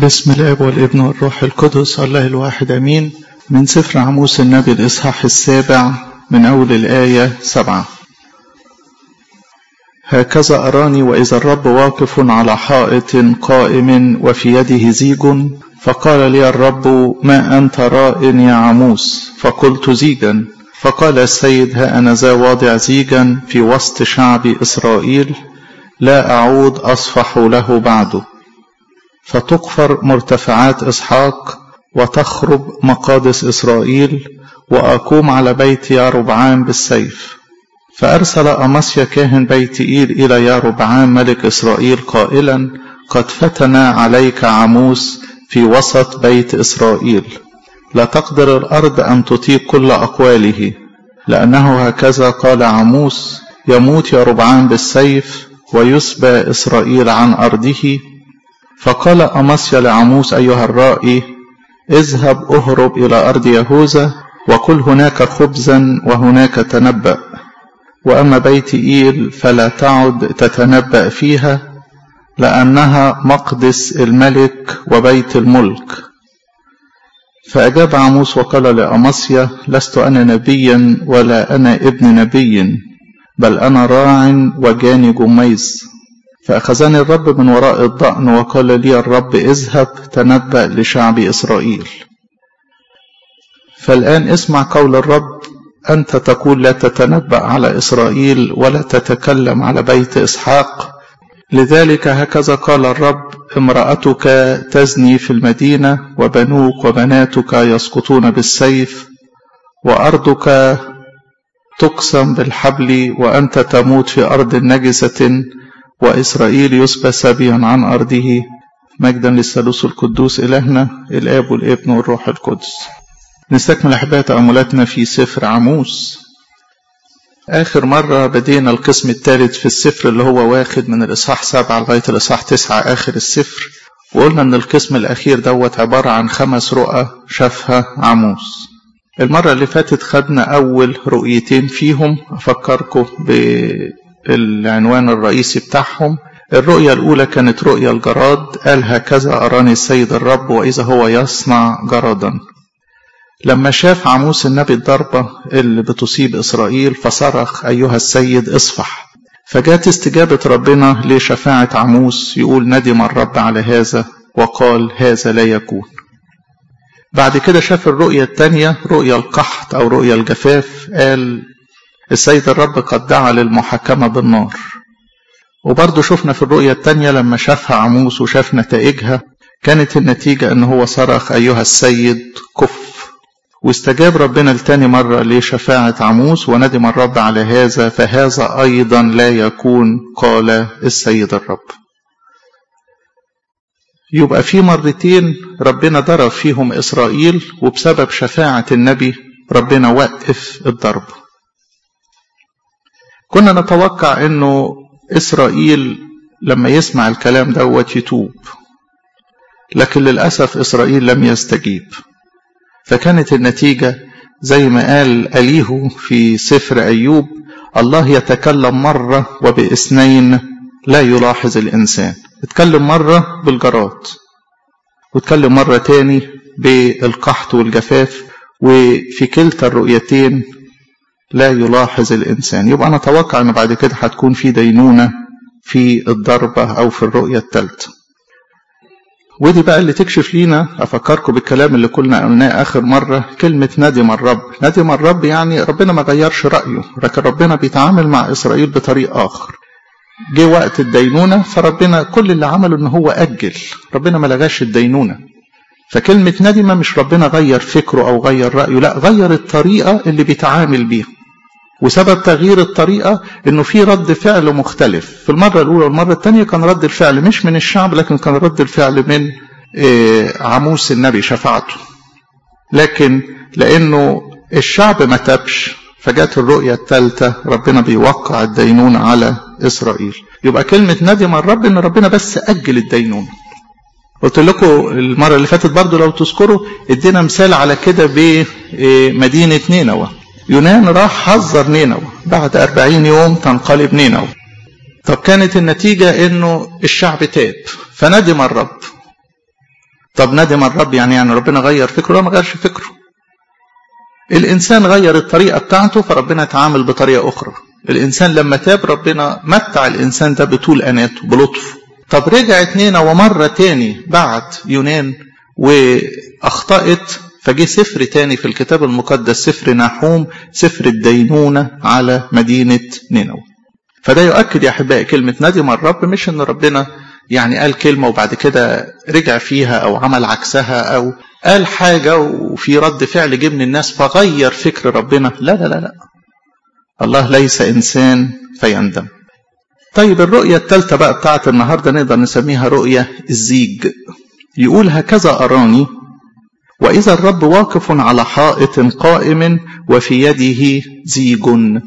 بسم الاب والابن والروح القدس الله الواحد امين من سفر عموس النبي الاصحاح السابع من اول الايه سبعه هكذا اراني واذا الرب واقف على حائط قائم وفي يده زيج فقال لي الرب ما انت راء يا عموس فقلت زيجا فقال السيد ها انا ذا واضع زيجا في وسط شعب اسرائيل لا اعود اصفح له بعده فتقفر مرتفعات اسحاق وتخرب مقادس اسرائيل واقوم على بيت ياربعام بالسيف فارسل امصيا كاهن بيت ايل الى ياربعام ملك اسرائيل قائلا قد فتن عليك عموس في وسط بيت اسرائيل لا تقدر الارض ان تطيق كل اقواله لانه هكذا قال عموس يموت ياربعام بالسيف ويسبى اسرائيل عن ارضه فقال أمصيا لعموس أيها الرائي اذهب اهرب إلى أرض يهوذا وكل هناك خبزا وهناك تنبأ وأما بيت إيل فلا تعد تتنبأ فيها لأنها مقدس الملك وبيت الملك فأجاب عموس وقال لأمصيا لست أنا نبيا ولا أنا ابن نبي بل أنا راع وجاني جميز فأخذني الرب من وراء الضأن وقال لي الرب اذهب تنبأ لشعب إسرائيل فالآن اسمع قول الرب أنت تقول لا تتنبأ على إسرائيل ولا تتكلم على بيت إسحاق لذلك هكذا قال الرب امرأتك تزني في المدينة وبنوك وبناتك يسقطون بالسيف وأرضك تقسم بالحبل وأنت تموت في أرض نجسة وإسرائيل يسبى سبيا عن أرضه مجدا للثالوث القدوس إلهنا الآب والابن والروح القدس نستكمل أحباء تأملاتنا في سفر عموس آخر مرة بدينا القسم الثالث في السفر اللي هو واخد من الإصحاح سبعة لغاية الإصحاح تسعة آخر السفر وقلنا إن القسم الأخير دوت عبارة عن خمس رؤى شافها عموس المرة اللي فاتت خدنا أول رؤيتين فيهم أفكركم ب العنوان الرئيسي بتاعهم الرؤية الأولى كانت رؤية الجراد قال هكذا أراني السيد الرب وإذا هو يصنع جرادا لما شاف عموس النبي الضربة اللي بتصيب إسرائيل فصرخ أيها السيد اصفح فجاءت استجابة ربنا لشفاعة عموس يقول ندم الرب على هذا وقال هذا لا يكون بعد كده شاف الرؤية الثانية رؤية القحط أو رؤية الجفاف قال السيد الرب قد دعا للمحاكمة بالنار وبرضه شفنا في الرؤية التانية لما شافها عموس وشاف نتائجها كانت النتيجة ان هو صرخ ايها السيد كف واستجاب ربنا لتاني مرة لشفاعة عموس وندم الرب على هذا فهذا ايضا لا يكون قال السيد الرب يبقى في مرتين ربنا ضرب فيهم اسرائيل وبسبب شفاعة النبي ربنا وقف الضرب كنا نتوقع انه اسرائيل لما يسمع الكلام دوت يتوب لكن للاسف اسرائيل لم يستجيب فكانت النتيجه زي ما قال اليهو في سفر ايوب الله يتكلم مره وباثنين لا يلاحظ الانسان اتكلم مره بالجراد واتكلم مره تاني بالقحط والجفاف وفي كلتا الرؤيتين لا يلاحظ الإنسان يبقى أنا أتوقع أن بعد كده هتكون في دينونة في الضربة أو في الرؤية الثالثة ودي بقى اللي تكشف لينا أفكركم بالكلام اللي كنا قلناه آخر مرة كلمة ندم الرب ندم الرب يعني ربنا ما غيرش رأيه لكن ربنا بيتعامل مع إسرائيل بطريق آخر جه وقت الدينونة فربنا كل اللي عمله إن هو أجل ربنا ما لغاش الدينونة فكلمة ندم مش ربنا غير فكره أو غير رأيه لا غير الطريقة اللي بيتعامل بيها وسبب تغيير الطريقة انه في رد فعل مختلف في المرة الاولى والمرة الثانية كان رد الفعل مش من الشعب لكن كان رد الفعل من عموس النبي شفاعته لكن لانه الشعب ما تبش فجات الرؤية الثالثة ربنا بيوقع الدينون على اسرائيل يبقى كلمة ندم الرب ان ربنا بس اجل الدينون قلت لكم المرة اللي فاتت برضو لو تذكروا ادينا مثال على كده بمدينة نينوى يونان راح حذر نينوى بعد أربعين يوم تنقلب نينوى طب كانت النتيجة انه الشعب تاب فندم الرب طب ندم الرب يعني يعني ربنا غير فكره لا ما غيرش فكره الإنسان غير الطريقة بتاعته فربنا تعامل بطريقة أخرى الإنسان لما تاب ربنا متع الإنسان ده بطول أناته بلطف طب رجع اتنين ومرة تاني بعد يونان وأخطأت فجه سفر تاني في الكتاب المقدس سفر نحوم سفر الدينونة على مدينة نينوى فده يؤكد يا أحبائي كلمة ندم الرب مش إن ربنا يعني قال كلمة وبعد كده رجع فيها أو عمل عكسها أو قال حاجة وفي رد فعل جه من الناس فغير فكر ربنا لا لا لا لا الله ليس إنسان فيندم طيب الرؤية الثالثة بقى بتاعت النهاردة نقدر نسميها رؤية الزيج يقول هكذا أراني وإذا الرب واقف على حائط قائم وفي يده زيج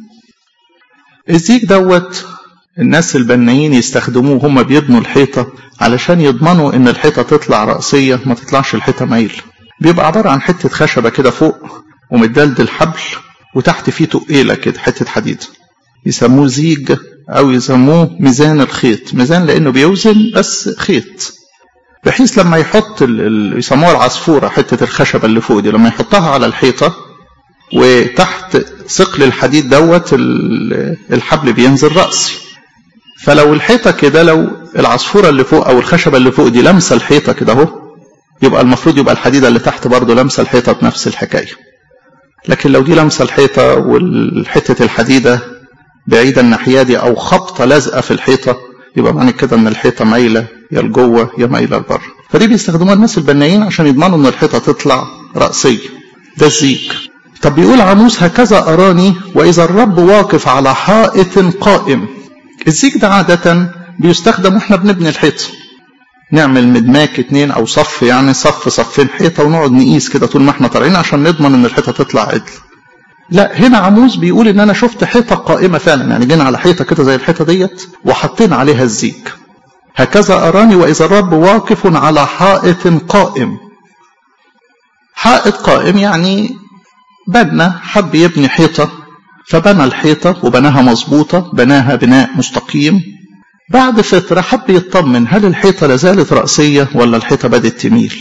الزيج دوت الناس البنايين يستخدموه هم بيبنوا الحيطة علشان يضمنوا ان الحيطة تطلع رأسية ما تطلعش الحيطة مايل بيبقى عبارة عن حتة خشبة كده فوق ومتدلدل حبل وتحت فيه تقيلة كده حتة حديد يسموه زيج او يسموه ميزان الخيط ميزان لانه بيوزن بس خيط بحيث لما يحط ال... ال... يسموها العصفورة حتة الخشبة اللي فوق دي لما يحطها على الحيطة وتحت ثقل الحديد دوت الحبل بينزل رأسي فلو الحيطة كده لو العصفورة اللي فوق أو الخشبة اللي فوق دي لمسة الحيطة كده أهو يبقى المفروض يبقى الحديدة اللي تحت برضه لمسة الحيطة بنفس الحكاية لكن لو دي لمسة الحيطة والحتة الحديدة بعيدة الناحية دي أو خبطة لازقة في الحيطة يبقى معنى كده إن الحيطة مايلة يا لجوه يا مايلة لبره فدي بيستخدموها الناس البنايين عشان يضمنوا إن الحيطة تطلع رأسية ده الزيج طب بيقول عاموس هكذا أراني وإذا الرب واقف على حائط قائم الزيج ده عادة بيستخدم واحنا بنبني الحيطة نعمل مدماك اتنين او صف يعني صف صفين حيطة ونقعد نقيس كده طول ما احنا طالعين عشان نضمن ان الحيطة تطلع عدل لا هنا عموس بيقول ان انا شفت حيطة قائمة فعلا يعني جينا على حيطة كده زي الحيطة ديت وحطينا عليها الزيج هكذا أراني وإذا الرب واقف على حائط قائم حائط قائم يعني بنى حب يبني حيطة فبنى الحيطة وبناها مظبوطة بناها بناء مستقيم بعد فترة حب يطمن هل الحيطة لازالت رأسية ولا الحيطة بدأت تميل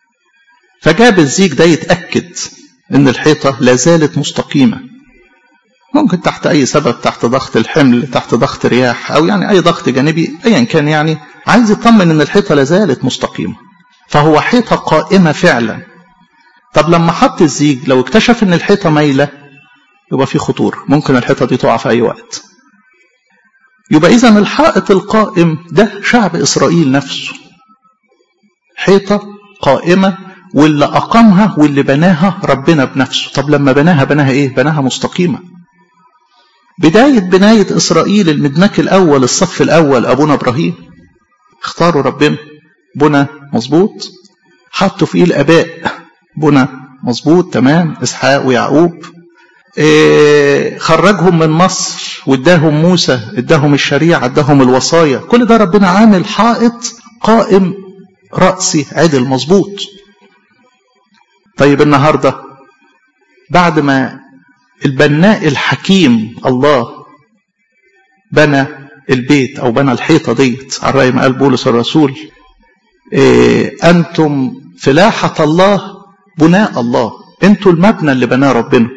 فجاب الزيج ده يتأكد ان الحيطة لازالت مستقيمة ممكن تحت اي سبب تحت ضغط الحمل تحت ضغط رياح او يعني اي ضغط جانبي ايا كان يعني عايز يطمن ان الحيطة لازالت مستقيمة فهو حيطة قائمة فعلا طب لما حط الزيج لو اكتشف ان الحيطة مايلة يبقى في خطورة ممكن الحيطة دي تقع في أي وقت يبقى إذا الحائط القائم ده شعب إسرائيل نفسه حيطة قائمة واللي أقامها واللي بناها ربنا بنفسه طب لما بناها بناها إيه بناها مستقيمة بداية بناية إسرائيل المدمك الأول الصف الأول أبونا إبراهيم اختاروا ربنا بنى مظبوط حطوا فيه الآباء بنى مظبوط تمام إسحاق ويعقوب إيه خرجهم من مصر واداهم موسى اداهم الشريعة اداهم الوصايا كل ده ربنا عامل حائط قائم رأسي عدل مظبوط طيب النهاردة بعد ما البناء الحكيم الله بنى البيت او بنى الحيطة ديت على رأي ما قال بولس الرسول إيه انتم فلاحة الله بناء الله انتوا المبنى اللي بناه ربنا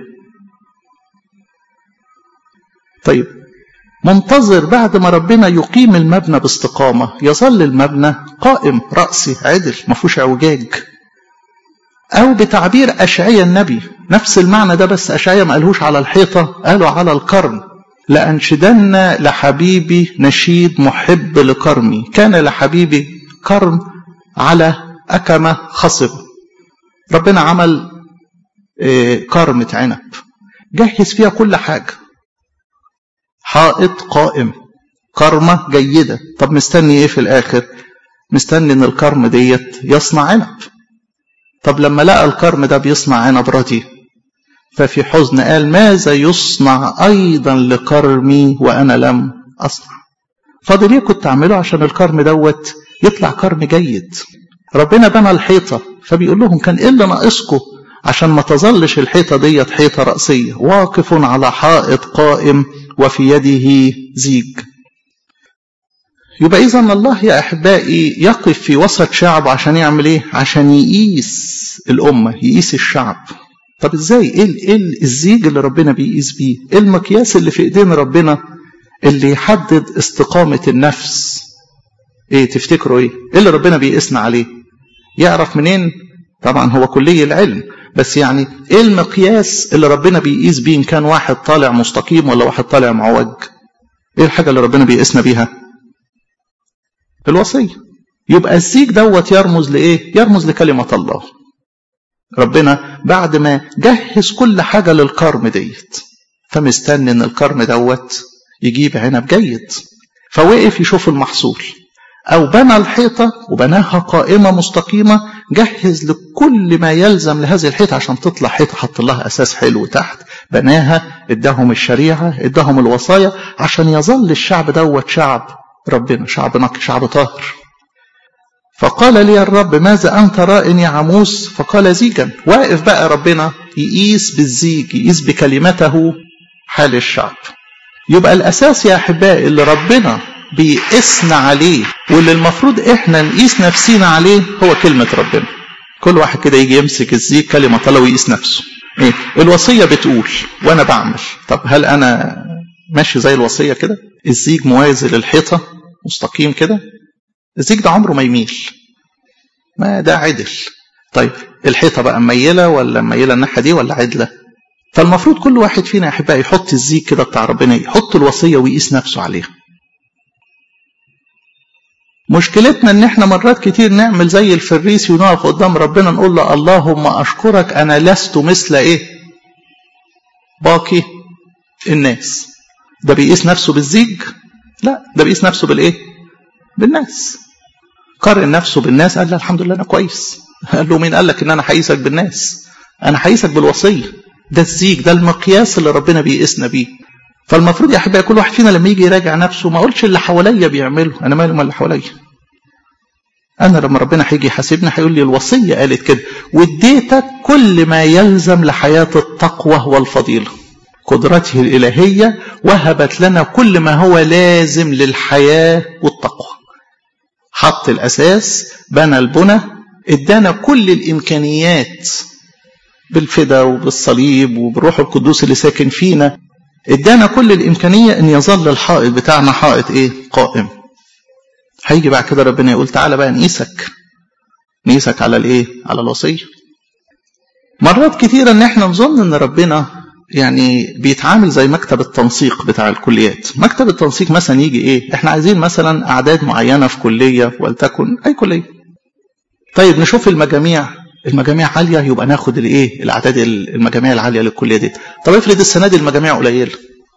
طيب منتظر بعد ما ربنا يقيم المبنى باستقامة يظل المبنى قائم رأسي عدل ما فيهوش اعوجاج أو بتعبير أشعية النبي نفس المعنى ده بس أشعية ما قالهوش على الحيطة قالوا على القرن لأنشدن لحبيبي نشيد محب لكرمي كان لحبيبي كرم على أكمة خصب ربنا عمل كرمة عنب جهز فيها كل حاجة حائط قائم كرمة جيدة طب مستني ايه في الاخر مستني ان الكرم ديت يصنع عنب طب لما لقى الكرم ده بيصنع عنب ردي ففي حزن قال ماذا يصنع ايضا لكرمي وانا لم اصنع فاضل ايه كنت اعمله عشان الكرم دوت يطلع كرم جيد ربنا بنى الحيطة فبيقول لهم كان ايه اللي ناقصكم عشان ما تظلش الحيطة ديت حيطة رأسية واقف على حائط قائم وفي يده زيج يبقى إذا الله يا أحبائي يقف في وسط شعبه عشان يعمل إيه؟ عشان يقيس الأمة يقيس الشعب طب إزاي؟ إيه, إيه الزيج اللي ربنا بيقيس بيه؟ إيه المقياس اللي في إيدين ربنا اللي يحدد استقامة النفس؟ إيه تفتكروا إيه؟ إيه اللي ربنا بيقيسنا عليه؟ يعرف منين؟ طبعا هو كلي العلم بس يعني ايه المقياس اللي ربنا بيقيس بيه ان كان واحد طالع مستقيم ولا واحد طالع معوج ايه الحاجه اللي ربنا بيقيسنا بيها الوصيه يبقى الزيج دوت يرمز لايه يرمز لكلمه الله ربنا بعد ما جهز كل حاجه للكرم ديت فمستني ان الكرم دوت يجيب عنب جيد فوقف يشوف المحصول أو بنى الحيطة وبناها قائمة مستقيمة جهز لكل ما يلزم لهذه الحيطة عشان تطلع حيطة حط لها أساس حلو تحت بناها اداهم الشريعة اداهم الوصايا عشان يظل الشعب دوت شعب ربنا شعب نقي شعب طاهر فقال لي الرب ماذا أنت راء يا عموس فقال زيجا واقف بقى ربنا يقيس بالزيج يقيس بكلمته حال الشعب يبقى الأساس يا أحبائي اللي ربنا بيقيسنا عليه واللي المفروض احنا نقيس نفسينا عليه هو كلمة ربنا كل واحد كده يجي يمسك الزيج كلمة الله ويقيس نفسه ايه الوصية بتقول وانا بعمل طب هل انا ماشي زي الوصية كده الزيج موازي للحيطة مستقيم كده الزيج ده عمره ما يميل ما ده عدل طيب الحيطة بقى ميلة ولا ميلة الناحية دي ولا عدلة فالمفروض كل واحد فينا يا احبائي يحط الزيج كده بتاع ربنا يحط الوصية ويقيس نفسه عليها مشكلتنا ان احنا مرات كتير نعمل زي الفريسي ونقف قدام ربنا نقول له اللهم اشكرك انا لست مثل ايه باقي الناس ده بيقيس نفسه بالزيج لا ده بيقيس نفسه بالايه بالناس قارن نفسه بالناس قال له الحمد لله انا كويس قال له مين قال لك ان انا هقيسك بالناس انا هقيسك بالوصيه ده الزيج ده المقياس اللي ربنا بيقيسنا بيه فالمفروض يا احبائي كل واحد فينا لما يجي يراجع نفسه ما اقولش اللي حواليا بيعمله انا مالي اللي حواليا انا لما ربنا هيجي يحاسبني هيقول لي الوصيه قالت كده واديتك كل ما يلزم لحياه التقوى والفضيله قدرته الالهيه وهبت لنا كل ما هو لازم للحياه والتقوى حط الاساس بنى البنى ادانا كل الامكانيات بالفدا وبالصليب وبالروح القدوس اللي ساكن فينا ادانا كل الامكانيه ان يظل الحائط بتاعنا حائط ايه قائم هيجي بعد كده ربنا يقول تعالى بقى نقيسك نقيسك على الايه على الوصيه مرات كتيرة ان احنا نظن ان ربنا يعني بيتعامل زي مكتب التنسيق بتاع الكليات مكتب التنسيق مثلا يجي ايه احنا عايزين مثلا اعداد معينه في كليه ولتكن اي كليه طيب نشوف المجاميع المجاميع عاليه يبقى ناخد الايه الاعداد المجاميع العاليه للكليه دي طب افرض السنه دي المجاميع قليله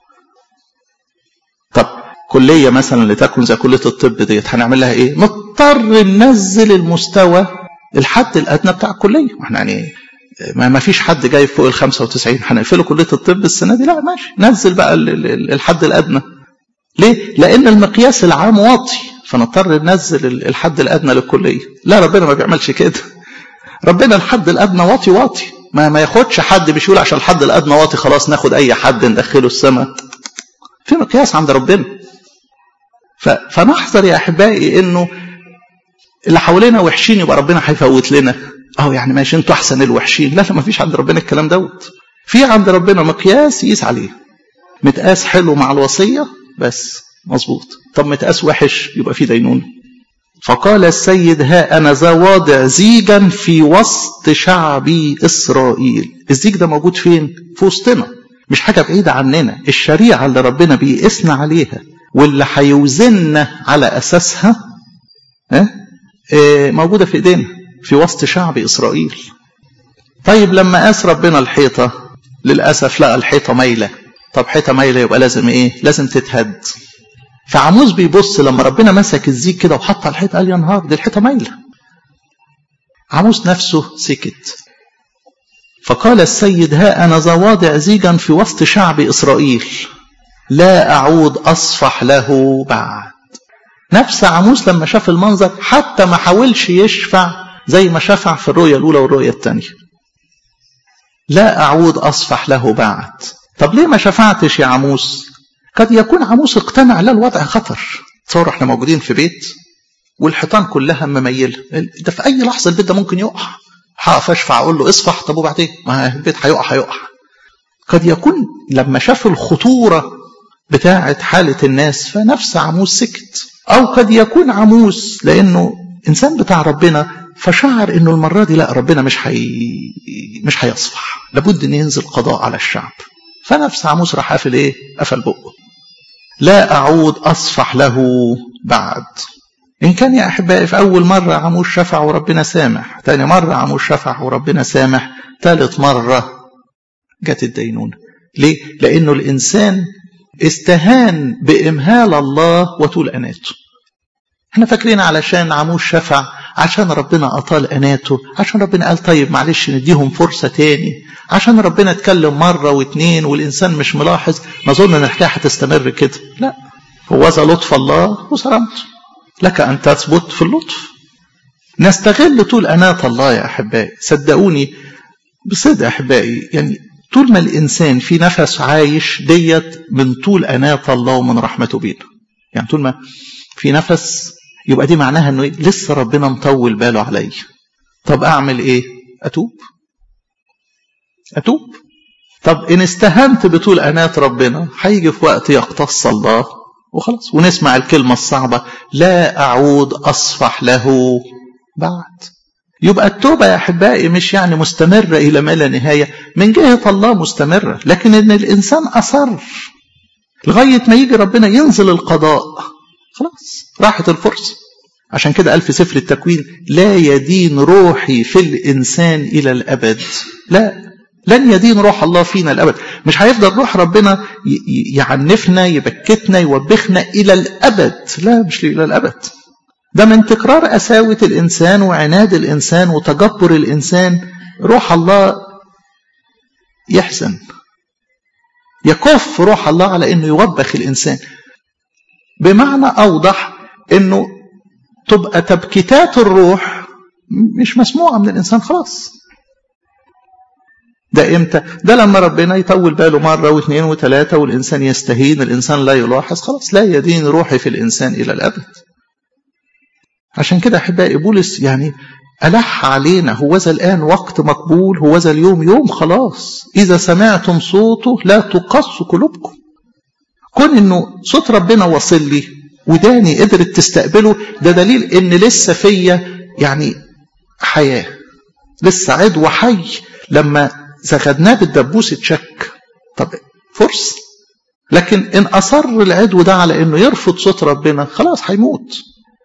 طب كليه مثلا لتكن زي كليه الطب ديت هنعمل لها ايه نضطر ننزل المستوى الحد الادنى بتاع الكليه احنا يعني ما ما فيش حد جايب فوق ال 95 هنقفله كليه الطب السنه دي لا ماشي نزل بقى الحد الادنى ليه لان المقياس العام واطي فنضطر ننزل الحد الادنى للكليه لا ربنا ما بيعملش كده ربنا الحد الادنى واطي واطي ما ما ياخدش حد مش يقول عشان الحد الادنى واطي خلاص ناخد اي حد ندخله السماء في مقياس عند ربنا فنحذر يا احبائي انه اللي حوالينا وحشين يبقى ربنا هيفوت لنا اهو يعني ماشي انتوا احسن الوحشين لا لا ما فيش عند ربنا الكلام دوت في عند ربنا مقياس يقيس عليه متقاس حلو مع الوصيه بس مظبوط طب متقاس وحش يبقى في دينونه فقال السيد ها أنا ذا واضع زيجا في وسط شعبي إسرائيل الزيج ده موجود فين؟ في وسطنا مش حاجة بعيدة عننا الشريعة اللي ربنا بيقسنا عليها واللي هيوزننا على أساسها اه؟ اه موجودة في إيدينا في وسط شعب إسرائيل طيب لما قاس ربنا الحيطة للأسف لقى الحيطة مايلة طب حيطة مايلة يبقى لازم إيه؟ لازم تتهد فعموز بيبص لما ربنا مسك الزيج كده وحط على الحيطه قال يا نهار دي الحيطه مايله عموز نفسه سكت فقال السيد ها انا ذا واضع زيجا في وسط شعب اسرائيل لا اعود اصفح له بعد نفس عموس لما شاف المنظر حتى ما حاولش يشفع زي ما شفع في الرؤيا الاولى والرؤيا الثانيه لا اعود اصفح له بعد طب ليه ما شفعتش يا عموس قد يكون عموس اقتنع لا الوضع خطر تصور احنا موجودين في بيت والحيطان كلها مميله ده في اي لحظه البيت ده ممكن يقع هقف اشفع اقول له اصفح طب وبعدين ما البيت هيقع هيقع قد يكون لما شاف الخطوره بتاعه حاله الناس فنفس عموس سكت او قد يكون عموس لانه انسان بتاع ربنا فشعر انه المره دي لا ربنا مش حي... مش هيصفح لابد ان ينزل قضاء على الشعب فنفس عموس راح قافل ايه قفل بقه لا اعود اصفح له بعد إن كان يا أحبائي في أول مرة عموش شفع وربنا سامح تاني مرة عموش شفع وربنا سامح ثالث مرة جت الدينونة ليه؟ لأنه الإنسان استهان بإمهال الله وطول أناته احنا فاكرين علشان عموش شفع عشان ربنا أطال أناته عشان ربنا قال طيب معلش نديهم فرصة تاني عشان ربنا اتكلم مرة واتنين والإنسان مش ملاحظ نظن أن الحكاية هتستمر كده لا هو ذا لطف الله وسلامته لك أن تثبت في اللطف نستغل طول أناة الله يا أحبائي صدقوني بصدق أحبائي يعني طول ما الإنسان في نفس عايش ديت من طول أناة الله ومن رحمته بينا يعني طول ما في نفس يبقى دي معناها أنه لسه ربنا مطول باله علي طب أعمل إيه أتوب أتوب طب إن استهنت بطول أناة ربنا هيجي في وقت يقتص الله وخلاص ونسمع الكلمة الصعبة لا أعود أصفح له بعد يبقى التوبة يا أحبائي مش يعني مستمرة إلى ما لا نهاية من جهة الله مستمرة لكن إن الإنسان أصر لغاية ما يجي ربنا ينزل القضاء خلاص راحت الفرصة عشان كده قال في سفر التكوين لا يدين روحي في الإنسان إلى الأبد لا لن يدين روح الله فينا الأبد مش هيفضل روح ربنا يعنفنا يبكتنا يوبخنا إلى الأبد لا مش إلى الأبد ده من تكرار قساوة الإنسان وعناد الإنسان وتجبر الإنسان روح الله يحزن يكف روح الله على أنه يوبخ الإنسان بمعنى أوضح أنه تبقى تبكيتات الروح مش مسموعة من الإنسان خلاص ده امتى ده لما ربنا يطول باله مرة واثنين وثلاثة والإنسان يستهين الإنسان لا يلاحظ خلاص لا يدين روحي في الإنسان إلى الأبد عشان كده أحبائي بولس يعني ألح علينا هو ذا الآن وقت مقبول هو ذا اليوم يوم خلاص إذا سمعتم صوته لا تقص قلوبكم كون إنه صوت ربنا وصل لي وداني قدرت تستقبله ده دليل إن لسه فيا يعني حياة لسه عدو حي لما زغدناه بالدبوس اتشك طب فرصة لكن إن أصر العدو ده على إنه يرفض صوت ربنا خلاص هيموت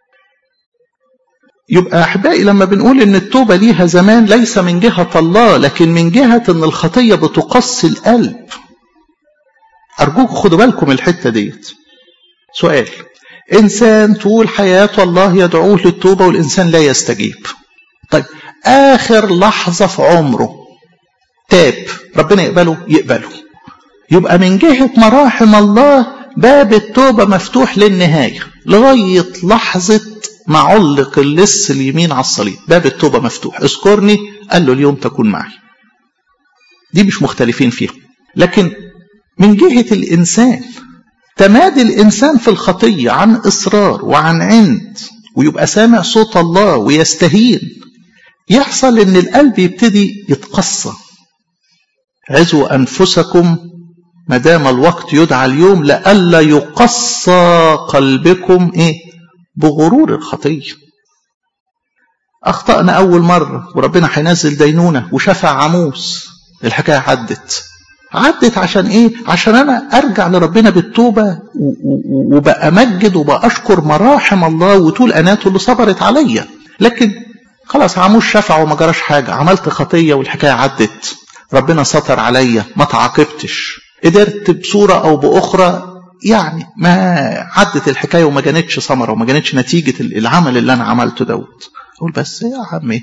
يبقى أحبائي لما بنقول إن التوبة ليها زمان ليس من جهة الله لكن من جهة إن الخطية بتقص القلب أرجوكم خدوا بالكم الحتة ديت سؤال إنسان طول حياته الله يدعوه للتوبة والإنسان لا يستجيب طيب آخر لحظة في عمره تاب ربنا يقبله يقبله يبقى من جهة مراحم الله باب التوبة مفتوح للنهاية لغاية لحظة ما علق اللص اليمين على الصليب باب التوبة مفتوح اذكرني قال له اليوم تكون معي دي مش مختلفين فيها لكن من جهة الإنسان تمادي الإنسان في الخطية عن إصرار وعن عند ويبقى سامع صوت الله ويستهين يحصل إن القلب يبتدي يتقصى عزوا أنفسكم ما دام الوقت يدعى اليوم لئلا يقصى قلبكم إيه بغرور الخطية أخطأنا أول مرة وربنا هينزل دينونة وشفع عموس الحكاية عدت عدت عشان ايه عشان انا ارجع لربنا بالتوبة وبأمجد وبأشكر مراحم الله وطول اناته اللي صبرت عليا لكن خلاص عموش شفع وما جراش حاجة عملت خطية والحكاية عدت ربنا ستر عليا ما تعاقبتش قدرت بصورة او باخرى يعني ما عدت الحكاية وما جانتش ثمرة وما جانتش نتيجة العمل اللي انا عملته دوت اقول بس يا عمي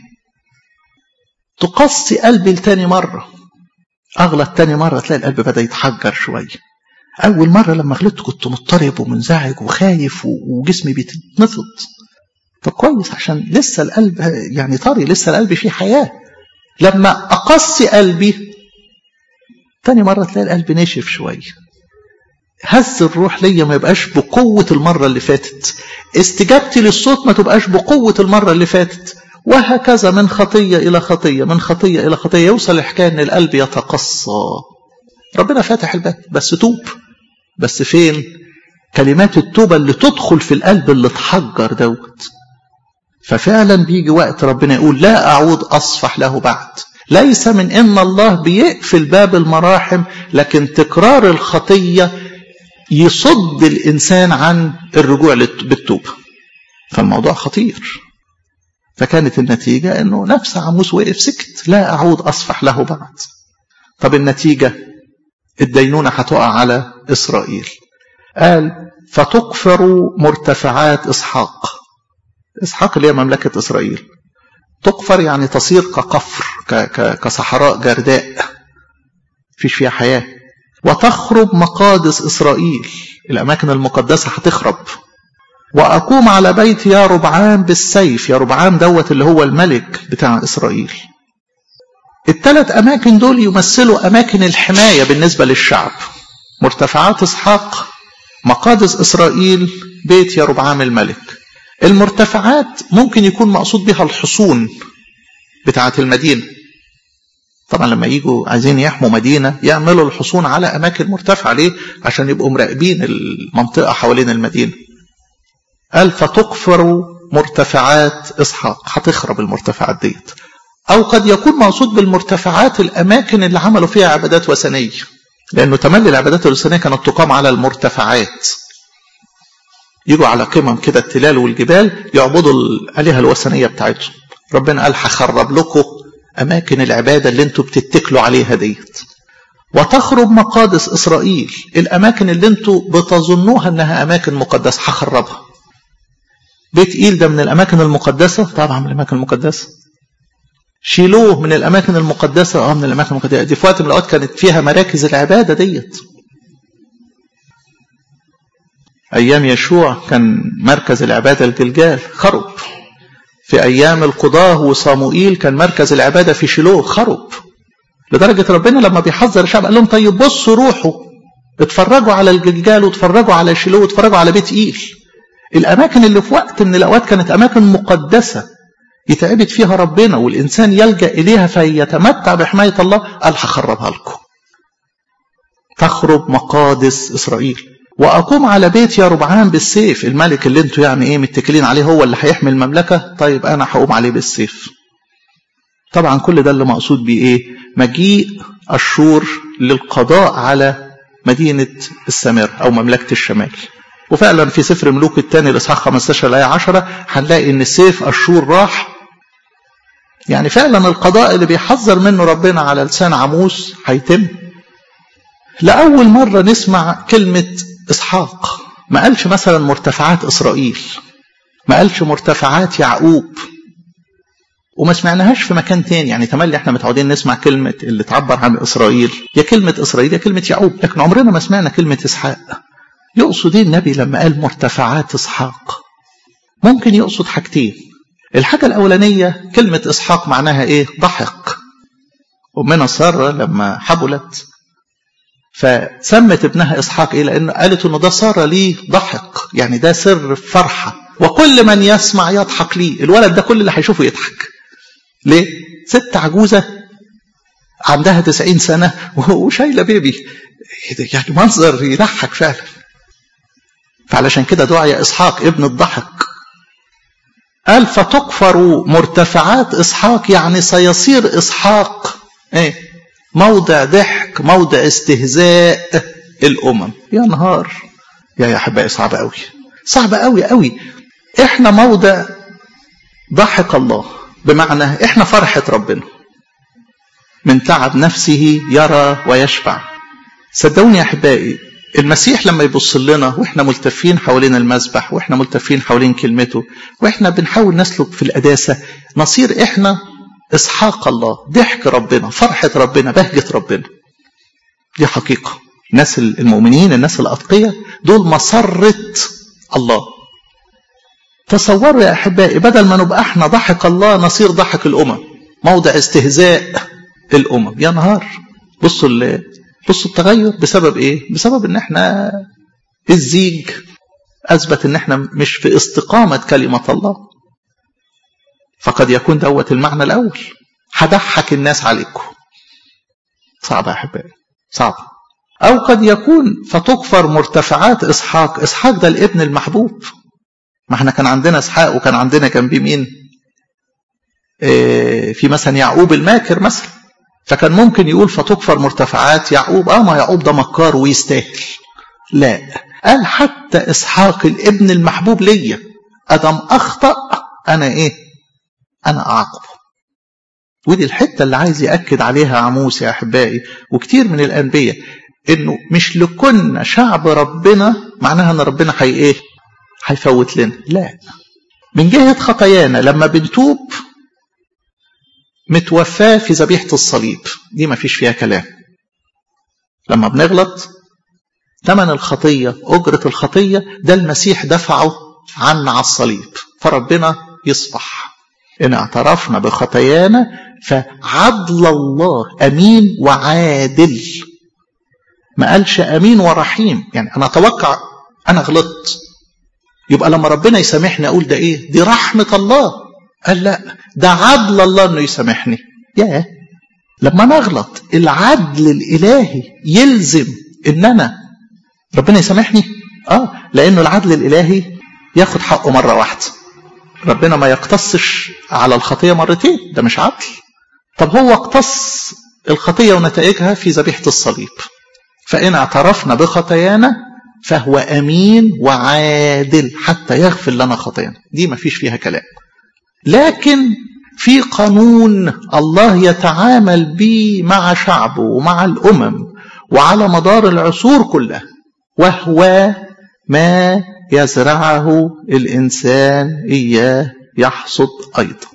تقصي قلبي لتاني مرة اغلط تاني مرة تلاقي القلب بدأ يتحجر شوية أول مرة لما غلطت كنت مضطرب ومنزعج وخايف وجسمي بيتنفض طب كويس عشان لسه القلب يعني طري لسه القلب فيه حياة لما أقصي قلبي تاني مرة تلاقي القلب نشف شوية هز الروح ليا ما يبقاش بقوة المرة اللي فاتت استجابتي للصوت ما تبقاش بقوة المرة اللي فاتت وهكذا من خطية إلى خطية من خطية إلى خطية يوصل الحكاية أن القلب يتقصى ربنا فاتح الباب بس توب بس فين كلمات التوبة اللي تدخل في القلب اللي اتحجر دوت ففعلا بيجي وقت ربنا يقول لا أعود أصفح له بعد ليس من إن الله بيقفل باب المراحم لكن تكرار الخطية يصد الإنسان عن الرجوع بالتوبة فالموضوع خطير فكانت النتيجة أنه نفس عموس وقف سكت لا أعود أصفح له بعد طب النتيجة الدينونة هتقع على إسرائيل قال فتكفر مرتفعات إسحاق إسحاق اللي هي مملكة إسرائيل تكفر يعني تصير كقفر كصحراء جرداء فيش فيها حياة وتخرب مقادس إسرائيل الأماكن المقدسة هتخرب وأقوم على بيت يا ربعام بالسيف يا ربعام دوت اللي هو الملك بتاع إسرائيل الثلاث أماكن دول يمثلوا أماكن الحماية بالنسبة للشعب مرتفعات إسحاق مقادس إسرائيل بيت يا ربعام الملك المرتفعات ممكن يكون مقصود بها الحصون بتاعة المدينة طبعا لما يجوا عايزين يحموا مدينة يعملوا الحصون على أماكن مرتفعة ليه عشان يبقوا مراقبين المنطقة حوالين المدينة قال فتكفر مرتفعات إسحاق هتخرب المرتفعات ديت أو قد يكون مقصود بالمرتفعات الأماكن اللي عملوا فيها عبادات وثنية لأنه تملي العبادات الوثنية كانت تقام على المرتفعات يجوا على قمم كده التلال والجبال يعبدوا الآلهة الوثنية بتاعتهم ربنا قال هخرب لكم أماكن العبادة اللي انتوا بتتكلوا عليها ديت وتخرب مقادس إسرائيل الأماكن اللي انتوا بتظنوها أنها أماكن مقدسة هخربها بيت إيل ده من الأماكن المقدسة طبعا من الأماكن المقدسة شيلوه من الأماكن المقدسة اه من الأماكن المقدسة دي في وقت من الأوقات كانت فيها مراكز العبادة ديت أيام يشوع كان مركز العبادة الجلجال خرب في أيام القضاة وصاموئيل كان مركز العبادة في شيلوه خرب لدرجة ربنا لما بيحذر الشعب قال لهم طيب بصوا روحوا اتفرجوا على الجلجال واتفرجوا على شيلوه واتفرجوا على بيت إيل الأماكن اللي في وقت من الأوقات كانت أماكن مقدسة يتعبد فيها ربنا والإنسان يلجأ إليها فيتمتع بحماية الله قال هخربها لكم تخرب مقادس إسرائيل وأقوم على بيت يا ربعان بالسيف الملك اللي انتوا يعني ايه متكلين عليه هو اللي هيحمي المملكة طيب أنا هقوم عليه بالسيف طبعا كل ده اللي مقصود بيه ايه مجيء أشور للقضاء على مدينة السامرة أو مملكة الشمال وفعلا في سفر ملوك الثاني الإصحاح 15 الآية 10 هنلاقي إن سيف أشور راح يعني فعلا القضاء اللي بيحذر منه ربنا على لسان عموس هيتم لأول مرة نسمع كلمة إسحاق ما قالش مثلا مرتفعات إسرائيل ما قالش مرتفعات يعقوب وما سمعناهاش في مكان تاني يعني تملي احنا متعودين نسمع كلمة اللي تعبر عن إسرائيل يا كلمة إسرائيل يا كلمة يعقوب لكن عمرنا ما سمعنا كلمة إسحاق يقصد ايه النبي لما قال مرتفعات إسحاق ممكن يقصد حاجتين الحاجة الأولانية كلمة إسحاق معناها إيه ضحك أمنا سارة لما حبلت فسمت ابنها إسحاق إيه لأن قالت إنه ده سارة ليه ضحك يعني ده سر فرحة وكل من يسمع يضحك ليه الولد ده كل اللي هيشوفه يضحك ليه ست عجوزة عندها تسعين سنة وشايلة بيبي يعني منظر يضحك فعلا فعلشان كده دعي إسحاق ابن الضحك قال فتكفر مرتفعات إسحاق يعني سيصير إسحاق إيه موضع ضحك موضع استهزاء الأمم يا نهار يا يا أحبائي صعب قوي صعب قوي قوي إحنا موضع ضحك الله بمعنى إحنا فرحة ربنا من تعب نفسه يرى ويشبع صدقوني يا أحبائي المسيح لما يبص لنا واحنا ملتفين حوالين المذبح واحنا ملتفين حوالين كلمته واحنا بنحاول نسلك في القداسه نصير احنا اسحاق الله ضحك ربنا فرحه ربنا بهجه ربنا دي حقيقه الناس المؤمنين الناس الاتقياء دول مسره الله تصوروا يا احبائي بدل ما نبقى احنا ضحك الله نصير ضحك الامم موضع استهزاء الامم يا نهار بصوا بصوا التغير بسبب ايه بسبب ان احنا الزيج اثبت ان احنا مش في استقامه كلمه الله فقد يكون دوت المعنى الاول هضحك الناس عليكم صعب يا احبائي صعب او قد يكون فتكفر مرتفعات اسحاق اسحاق ده الابن المحبوب ما احنا كان عندنا اسحاق وكان عندنا جنبيه مين اه في مثلا يعقوب الماكر مثلا فكان ممكن يقول فتكفر مرتفعات يعقوب اه ما يعقوب ده مكار ويستاهل لا قال حتى اسحاق الابن المحبوب ليا ادم اخطا انا ايه انا اعاقبه ودي الحته اللي عايز ياكد عليها عموس يا احبائي وكتير من الانبياء انه مش لكنا شعب ربنا معناها ان ربنا حي ايه هيفوت لنا لا من جهه خطايانا لما بنتوب متوفاه في ذبيحه الصليب دي ما فيش فيها كلام لما بنغلط ثمن الخطيه اجره الخطيه ده المسيح دفعه عنا على الصليب فربنا يصفح ان اعترفنا بخطايانا فعدل الله امين وعادل ما قالش امين ورحيم يعني انا اتوقع انا غلطت يبقى لما ربنا يسامحني اقول ده ايه دي رحمه الله قال لا ده عدل الله انه يسامحني ياه لما انا اغلط العدل الالهي يلزم ان انا ربنا يسامحني اه لانه العدل الالهي ياخد حقه مره واحده ربنا ما يقتصش على الخطيه مرتين ده مش عدل طب هو اقتص الخطيه ونتائجها في ذبيحه الصليب فان اعترفنا بخطايانا فهو امين وعادل حتى يغفر لنا خطايانا دي ما فيش فيها كلام لكن في قانون الله يتعامل به مع شعبه ومع الامم وعلى مدار العصور كلها وهو ما يزرعه الانسان اياه يحصد ايضا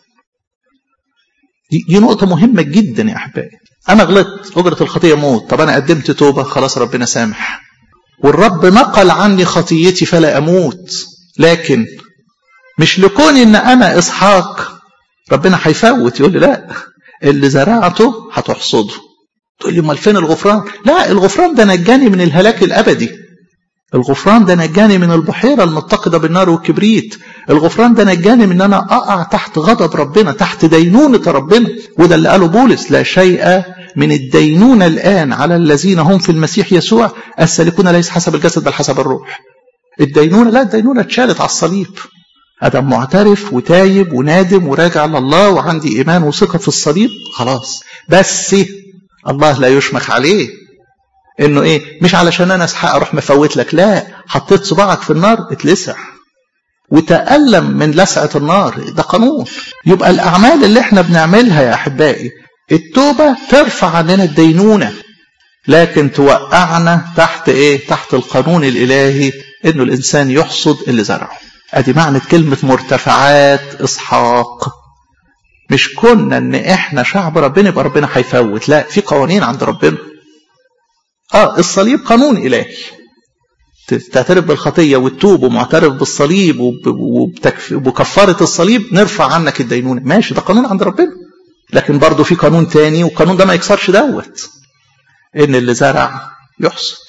دي نقطه مهمه جدا يا احبائي انا غلطت اجره الخطيه موت طب انا قدمت توبه خلاص ربنا سامح والرب نقل عني خطيتي فلا اموت لكن مش لكون ان انا اسحاق ربنا هيفوت يقول لي لا اللي زرعته هتحصده تقول لي امال فين الغفران لا الغفران ده نجاني من الهلاك الابدي الغفران ده نجاني من البحيرة المتقدة بالنار والكبريت الغفران ده نجاني من ان انا اقع تحت غضب ربنا تحت دينونة ربنا وده اللي قاله بولس لا شيء من الدينونة الآن على الذين هم في المسيح يسوع السالكون ليس حسب الجسد بل حسب الروح الدينونة لا الدينونة اتشالت على الصليب أدم معترف وتايب ونادم وراجع لله وعندي إيمان وثقة في الصليب خلاص بس الله لا يشمخ عليه انه ايه مش علشان انا اسحاق اروح مفوت لك لا حطيت صباعك في النار اتلسع وتألم من لسعة النار ده قانون يبقى الأعمال اللي احنا بنعملها يا أحبائي التوبة ترفع عننا الدينونة لكن توقعنا تحت ايه تحت القانون الإلهي انه الإنسان يحصد اللي زرعه ادي معنى كلمة مرتفعات إسحاق مش كنا ان احنا شعب ربنا يبقى ربنا هيفوت لا في قوانين عند ربنا اه الصليب قانون الهي تعترف بالخطيه وتتوب ومعترف بالصليب وبكفاره الصليب نرفع عنك الدينونه ماشي ده قانون عند ربنا لكن برضه في قانون تاني والقانون ده ما يكسرش دوت ان اللي زرع يحصد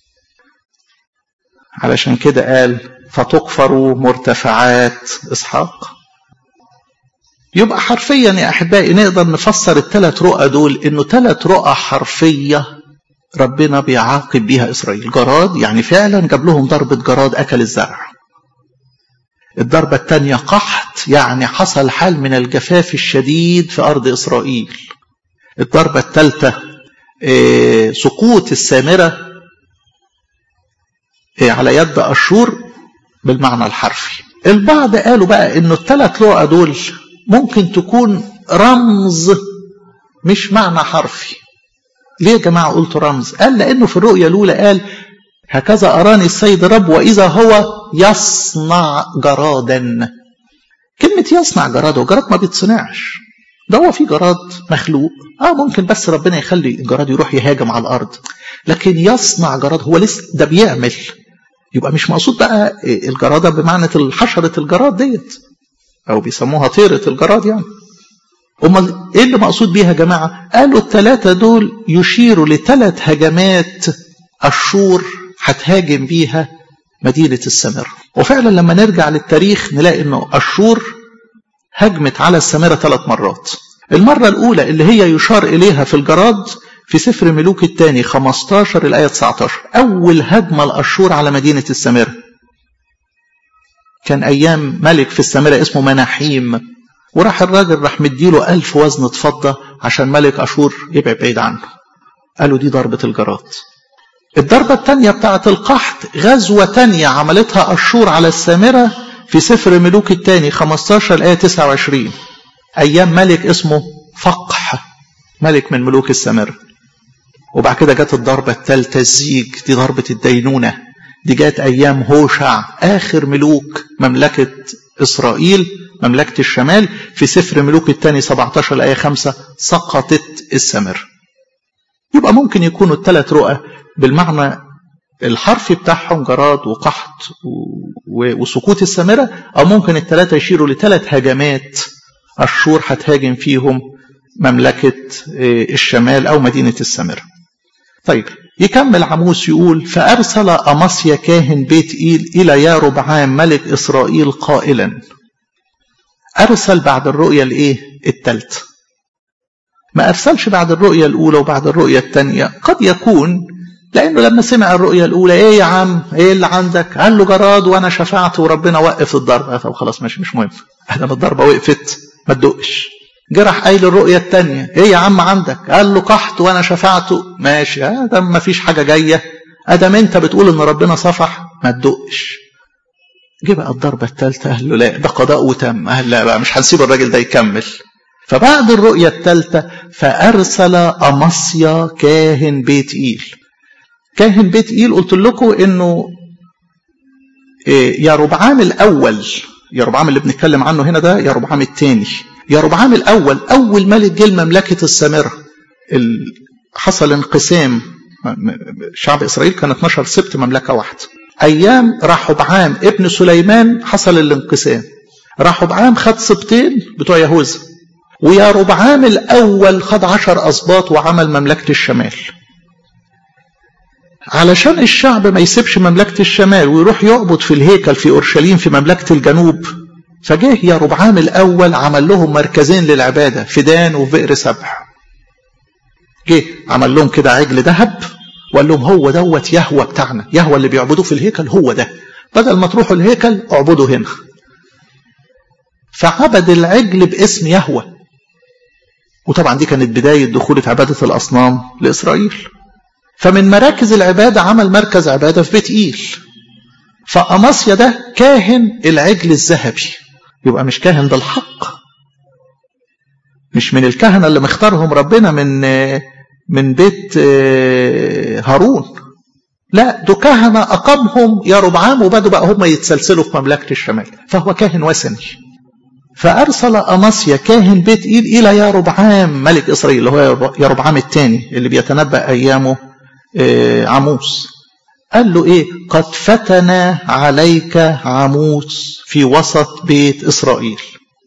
علشان كده قال فتكفر مرتفعات اسحاق يبقى حرفيا يا احبائي نقدر نفسر الثلاث رؤى دول انه ثلاث رؤى حرفيه ربنا بيعاقب بيها إسرائيل جراد يعني فعلا جاب لهم ضربة جراد أكل الزرع الضربة الثانية قحط يعني حصل حال من الجفاف الشديد في أرض إسرائيل الضربة الثالثة إيه سقوط السامرة إيه على يد أشور بالمعنى الحرفي البعض قالوا بقى انه الثلاث رؤى دول ممكن تكون رمز مش معنى حرفي ليه يا جماعة قلت رمز قال لأنه في الرؤية الأولى قال هكذا أراني السيد الرب وإذا هو يصنع جرادا كلمة يصنع جراد هو جراد ما بيتصنعش ده هو في جراد مخلوق اه ممكن بس ربنا يخلي الجراد يروح يهاجم على الارض لكن يصنع جراد هو لسه ده بيعمل يبقى مش مقصود بقى الجراده بمعنى حشره الجراد ديت او بيسموها طيره الجراد يعني امال ايه اللي مقصود بيها يا جماعه قالوا الثلاثه دول يشيروا لثلاث هجمات الشور هتهاجم بيها مدينه السامره وفعلا لما نرجع للتاريخ نلاقي انه الشور هجمت على السامره ثلاث مرات المره الاولى اللي هي يشار اليها في الجراد في سفر ملوك الثاني 15 الآية 19 أول هجمة الأشور على مدينة السامرة كان أيام ملك في السامرة اسمه مناحيم وراح الراجل راح مديله ألف وزن فضة عشان ملك أشور يبعد بعيد عنه قالوا دي ضربة الجراد الضربة الثانية بتاعت القحط غزوة تانية عملتها أشور على السامرة في سفر ملوك الثاني 15 الآية 29 أيام ملك اسمه فقح ملك من ملوك السامرة وبعد كده جت الضربة الثالثة الزيج دي ضربة الدينونة دي جت أيام هوشع آخر ملوك مملكة إسرائيل مملكة الشمال في سفر ملوك الثاني 17 الآية 5 سقطت السمر يبقى ممكن يكونوا الثلاث رؤى بالمعنى الحرفي بتاعهم جراد وقحط وسقوط السامرة أو ممكن الثلاثة يشيروا لثلاث هجمات الشور هتهاجم فيهم مملكة الشمال أو مدينة السامرة طيب يكمل عموس يقول فأرسل أمصيا كاهن بيت إيل إلى ياربعام ملك إسرائيل قائلا أرسل بعد الرؤية الإيه التالتة ما أرسلش بعد الرؤية الأولى وبعد الرؤية الثانية قد يكون لأنه لما سمع الرؤية الأولى إيه يا عم إيه اللي عندك قال له جراد وأنا شفعت وربنا وقف الضربة طب خلاص ماشي مش مهم أنا الضربة وقفت ما تدقش جرح قايل الرؤية التانية ايه يا عم عندك قال له قحط وانا شفعته ماشي ادم ما فيش حاجة جاية ادم انت بتقول ان ربنا صفح ما تدقش جه بقى الضربة الثالثة قال له لا ده قضاء وتم قال لا بقى مش هنسيب الراجل ده يكمل فبعد الرؤية الثالثة فأرسل أمصيا كاهن بيت إيل كاهن بيت إيل قلت لكم إنه يا ربعام الأول يا ربعام اللي بنتكلم عنه هنا ده يا ربعام الثاني يا ربعام الأول أول ملك جه لمملكة السامرة حصل انقسام شعب إسرائيل كان 12 سبت مملكة واحدة أيام رحبعام ابن سليمان حصل الانقسام رحبعام خد سبتين بتوع يهوذا ويا ربعام الأول خد عشر أسباط وعمل مملكة الشمال علشان الشعب ما يسيبش مملكة الشمال ويروح يعبد في الهيكل في أورشليم في مملكة الجنوب فجه يا ربعام الأول عمل لهم مركزين للعبادة في دان وفي بئر سبع جه عمل لهم كده عجل ذهب وقال لهم هو دوت يهوى بتاعنا يهوى اللي بيعبدوه في الهيكل هو ده بدل ما تروحوا الهيكل اعبدوا هنا فعبد العجل باسم يهوى وطبعا دي كانت بداية دخول عبادة الأصنام لإسرائيل فمن مراكز العبادة عمل مركز عبادة في بيت إيل فأمصيا ده كاهن العجل الذهبي يبقى مش كاهن ده الحق مش من الكهنة اللي مختارهم ربنا من من بيت هارون لا دول كهنة أقامهم يا ربعام وبدوا بقى هم يتسلسلوا في مملكة الشمال فهو كاهن وثني فأرسل أمصيا كاهن بيت إيل إلى يا ربعام ملك إسرائيل اللي هو يا ربعام الثاني اللي بيتنبأ أيامه عموس قال له إيه قد فتن عليك عموس في وسط بيت إسرائيل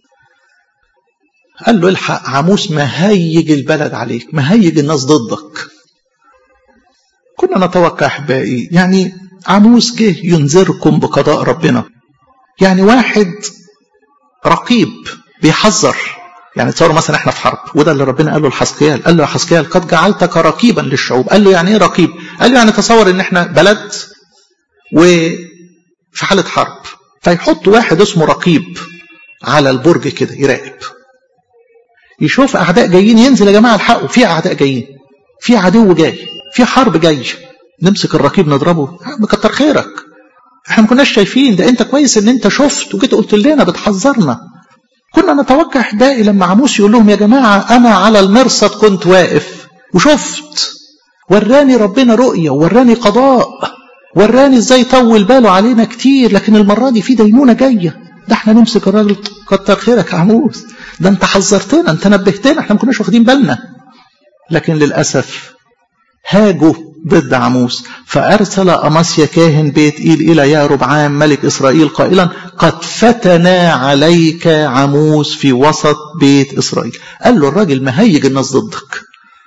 قال له الحق عموس مهيج البلد عليك مهيج الناس ضدك كنا نتوقع احبائي يعني عموس جه ينذركم بقضاء ربنا يعني واحد رقيب بيحذر يعني تصوروا مثلا احنا في حرب وده اللي ربنا قال له لحسقيال قال له يا حسقيال قد جعلتك رقيبا للشعوب قال له يعني ايه رقيب قال له يعني تصور ان احنا بلد وفي حاله حرب فيحط واحد اسمه رقيب على البرج كده يراقب يشوف اعداء جايين ينزل يا جماعه الحقوا في اعداء جايين في عدو جاي في حرب جاي نمسك الرقيب نضربه بكتر خيرك احنا ما كناش شايفين ده انت كويس ان انت شفت وجيت قلت لنا بتحذرنا كنا نتوقع احبائي لما عموس يقول لهم يا جماعه انا على المرصد كنت واقف وشفت وراني ربنا رؤيه وراني قضاء وراني ازاي طول باله علينا كتير لكن المره دي في دينونه جايه ده احنا نمسك الراجل كتر خيرك يا عموس ده انت حذرتنا انت نبهتنا احنا ما كناش واخدين بالنا لكن للاسف هاجوا ضد عموس فأرسل أماسيا كاهن بيت إيل إلى يا ربعام ملك إسرائيل قائلا قد فتنا عليك عموس في وسط بيت إسرائيل قال له الراجل مهيج الناس ضدك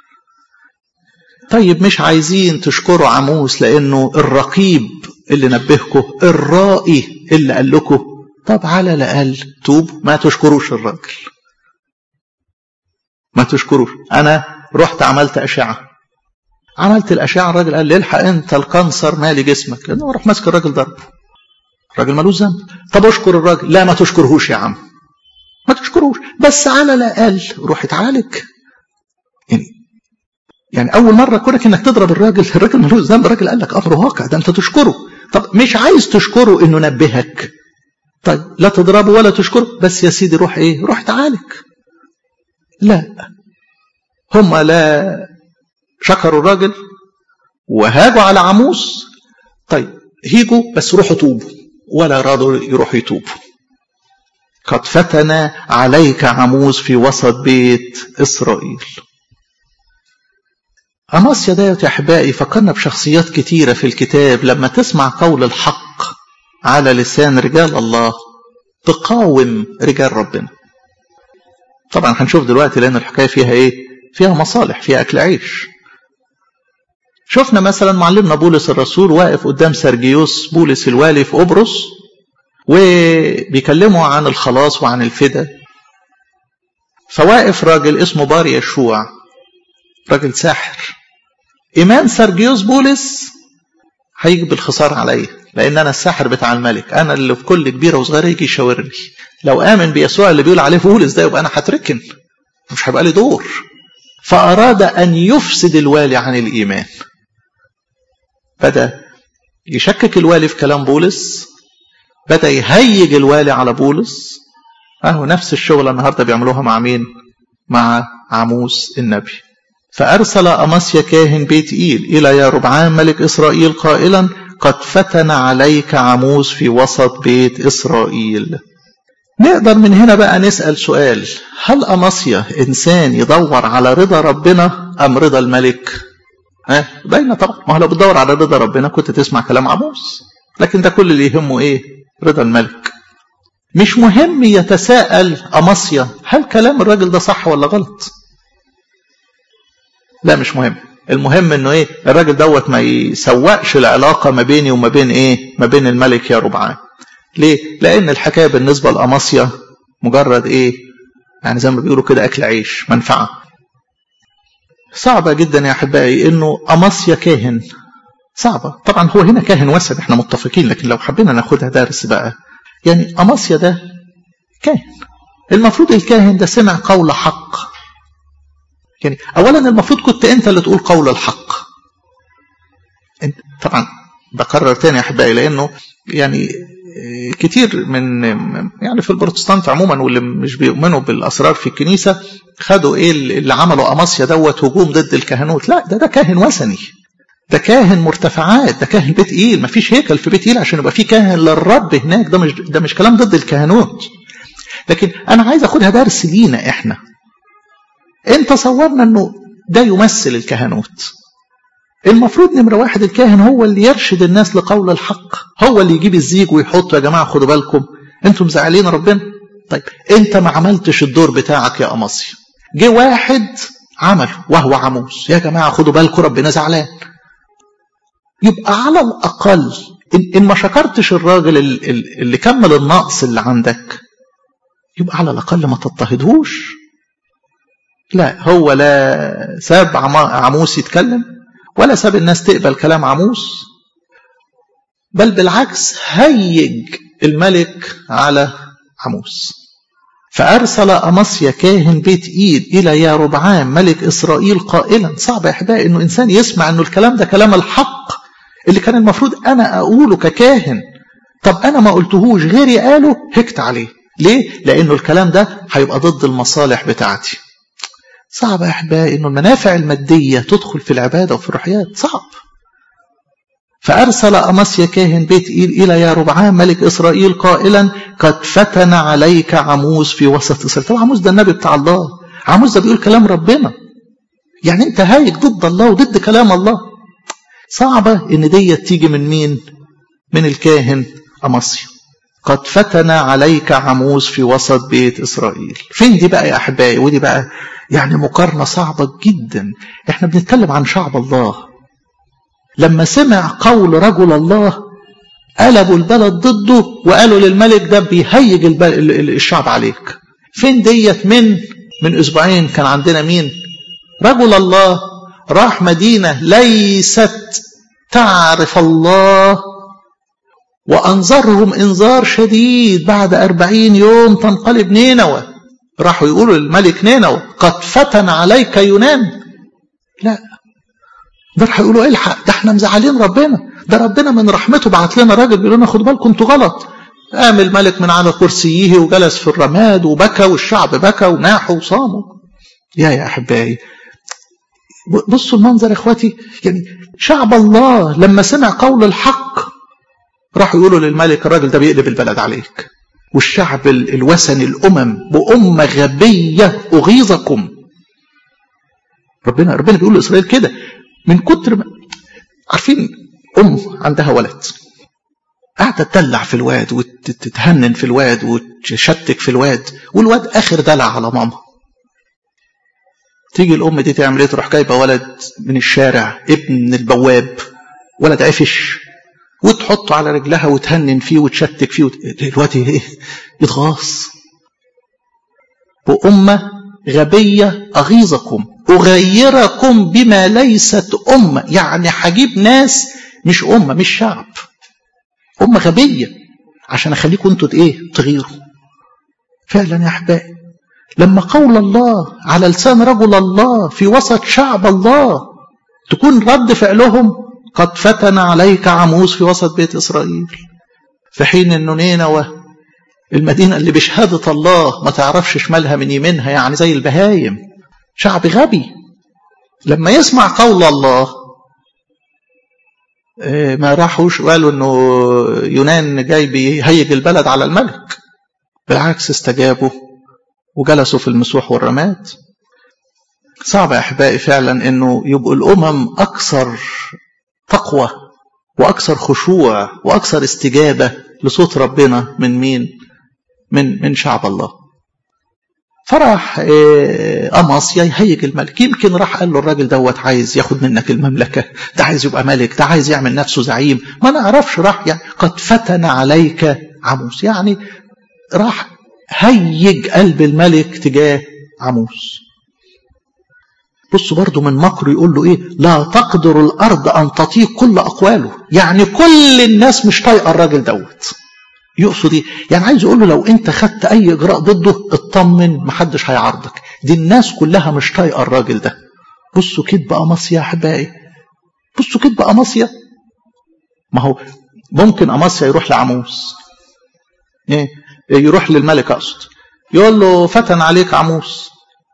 طيب مش عايزين تشكروا عموس لأنه الرقيب اللي نبهكم الرائي اللي قال لكم طب على الأقل توب ما تشكروش الراجل ما تشكروش أنا رحت عملت أشعة عملت الأشعة الراجل قال لي الحق أنت الكانسر مالي جسمك لأنه راح ماسك الراجل ضربه الراجل مالوش ذنب طب اشكر الراجل لا ما تشكرهوش يا عم ما تشكرهوش بس على الأقل روح اتعالج يعني يعني أول مرة كونك إنك تضرب الراجل الراجل مالوش ذنب الراجل قال لك أمر واقع ده أنت تشكره طب مش عايز تشكره إنه نبهك طيب لا تضربه ولا تشكره بس يا سيدي روح إيه روح اتعالج لا هم لا شكروا الراجل وهاجوا على عموس طيب هيجوا بس روحوا توبوا ولا رادوا يروحوا يتوبوا قد فتن عليك عموس في وسط بيت إسرائيل أماسيا ده يا أحبائي فكرنا بشخصيات كتيرة في الكتاب لما تسمع قول الحق على لسان رجال الله تقاوم رجال ربنا طبعا هنشوف دلوقتي لأن الحكاية فيها إيه فيها مصالح فيها أكل عيش شفنا مثلا معلمنا بولس الرسول واقف قدام سرجيوس بولس الوالي في قبرص وبيكلموا عن الخلاص وعن الفدا فواقف راجل اسمه بار يشوع راجل ساحر إيمان سرجيوس بولس هيجي بالخسارة عليا لأن أنا الساحر بتاع الملك أنا اللي في كل كبيرة وصغيرة يجي يشاورني لو آمن بيسوع اللي بيقول عليه بولس ده يبقى أنا هتركن مش هيبقى لي دور فأراد أن يفسد الوالي عن الإيمان بدأ يشكك الوالي في كلام بولس بدأ يهيج الوالي على بولس أهو نفس الشغل النهاردة بيعملوها مع مين مع عموس النبي فأرسل أماسيا كاهن بيت إيل إلى يا ربعان ملك إسرائيل قائلا قد فتن عليك عموس في وسط بيت إسرائيل نقدر من هنا بقى نسأل سؤال هل أماسيا إنسان يدور على رضا ربنا أم رضا الملك ها باينه طبعا ما هو لو بتدور على رضا ربنا كنت تسمع كلام عموس لكن ده كل اللي يهمه ايه رضا الملك مش مهم يتساءل أماسيا هل كلام الراجل ده صح ولا غلط لا مش مهم المهم انه ايه الراجل دوت ما يسوقش العلاقه ما بيني وما بين ايه ما بين الملك يا ربعان ليه لان الحكايه بالنسبه لأماسيا مجرد ايه يعني زي ما بيقولوا كده اكل عيش منفعه صعبة جدا يا أحبائي إنه أماسيا كاهن صعبة طبعا هو هنا كاهن وثن احنا متفقين لكن لو حبينا ناخدها درس بقى يعني أماسيا ده كاهن المفروض الكاهن ده سمع قول حق يعني أولا المفروض كنت أنت اللي تقول قول الحق انت طبعا بكرر تاني يا أحبائي لأنه يعني كتير من يعني في البروتستانت عموما واللي مش بيؤمنوا بالاسرار في الكنيسه خدوا ايه اللي عملوا اماسيا دوت هجوم ضد الكهنوت لا ده ده كاهن وثني ده كاهن مرتفعات ده كاهن بيت ايل مفيش هيكل في بيت ايل عشان يبقى في كاهن للرب هناك ده مش ده مش كلام ضد الكهنوت لكن انا عايز اخدها درس لينا احنا انت صورنا انه ده يمثل الكهنوت المفروض نمرة واحد الكاهن هو اللي يرشد الناس لقول الحق هو اللي يجيب الزيج ويحطه يا جماعة خدوا بالكم انتم زعلين ربنا طيب انت ما عملتش الدور بتاعك يا أماسيا جه واحد عمله وهو عموس يا جماعة خدوا بالكم ربنا زعلان يبقى على الأقل إن, إن ما شكرتش الراجل اللي كمل النقص اللي عندك يبقى على الأقل ما تضطهدهوش لا هو لا ساب عموس يتكلم ولا ساب الناس تقبل كلام عموس بل بالعكس هيج الملك على عموس فأرسل أماسيا كاهن بيت إيد إلى يا ربعام ملك إسرائيل قائلا صعب يا أحبائي إنه إنسان يسمع إنه الكلام ده كلام الحق اللي كان المفروض أنا أقوله ككاهن طب أنا ما قلتهوش غيري قاله هكت عليه ليه؟ لأنه الكلام ده هيبقى ضد المصالح بتاعتي صعب يا أحبائي إنه المنافع المادية تدخل في العبادة وفي الروحيات صعب فأرسل أماسيا كاهن بيت إيل إلى يا ربعام ملك إسرائيل قائلا قد فتن عليك عموس في وسط إسرائيل طبعا عموس ده النبي بتاع الله عموس ده بيقول كلام ربنا يعني أنت هايج ضد الله وضد كلام الله صعبة ان دي تيجي من مين من الكاهن أمصيا قد فتن عليك عموس في وسط بيت إسرائيل فين دي بقى يا أحبائي ودي بقى يعني مقارنة صعبة جدا احنا بنتكلم عن شعب الله لما سمع قول رجل الله قلبوا البلد ضده وقالوا للملك ده بيهيج الشعب عليك فين ديت من من اسبوعين كان عندنا مين رجل الله راح مدينة ليست تعرف الله وأنظرهم إنذار شديد بعد أربعين يوم تنقلب نينوى راحوا يقولوا للملك نينوى قد فتن عليك يونان لا ده راح يقولوا الحق ده احنا مزعلين ربنا ده ربنا من رحمته بعت لنا راجل بيقول لنا خدوا بالكم انتوا غلط قام الملك من على كرسيه وجلس في الرماد وبكى والشعب بكى وناحوا وصاموا يا يا احبائي بصوا المنظر يا اخواتي يعني شعب الله لما سمع قول الحق راحوا يقولوا للملك الراجل ده بيقلب البلد عليك والشعب الوثني الامم بامه غبيه اغيظكم ربنا ربنا بيقول لاسرائيل كده من كتر ما عارفين ام عندها ولد قاعده تدلع في الواد وتتهنن في الواد وتشتك في الواد والواد اخر دلع على ماما تيجي الام دي تعمل ايه تروح جايبه ولد من الشارع ابن البواب ولد عفش وتحطه على رجلها وتهنن فيه وتشتك فيه وت... الواد ايه يتغاظ وأمة غبية أغيظكم أغيركم بما ليست أمة يعني هجيب ناس مش أمة مش شعب أمة غبية عشان أخليكم أنتوا إيه تغيروا فعلا يا أحبائي لما قول الله على لسان رجل الله في وسط شعب الله تكون رد فعلهم قد فتن عليك عموس في وسط بيت إسرائيل في حين أنه نينوى المدينة اللي بشهادة الله ما تعرفش شمالها من يمينها يعني زي البهايم شعب غبي لما يسمع قول الله ما راحوش وقالوا انه يونان جاي بيهيج البلد على الملك بالعكس استجابوا وجلسوا في المسوح والرماد صعب يا احبائي فعلا انه يبقوا الامم اكثر تقوى واكثر خشوع واكثر استجابه لصوت ربنا من مين من من شعب الله فراح أماصيا يهيج الملك يمكن راح قال له الراجل دوت عايز ياخد منك المملكة ده عايز يبقى ملك ده عايز يعمل نفسه زعيم ما نعرفش راح يعني قد فتن عليك عموس يعني راح هيج قلب الملك تجاه عموس بصوا برضه من مكر يقول له ايه لا تقدر الارض ان تطيق كل اقواله يعني كل الناس مش طايقه الراجل دوت يقصد ايه يعني عايز يقول له لو انت خدت اي اجراء ضده اطمن محدش هيعارضك دي الناس كلها مش طايقه الراجل ده بصوا كدب اماسيا يا احبائي بصوا كدب اماسيا ما هو ممكن اماسيا يروح لعموس ايه يروح للملك اقصد يقول له فتن عليك عموس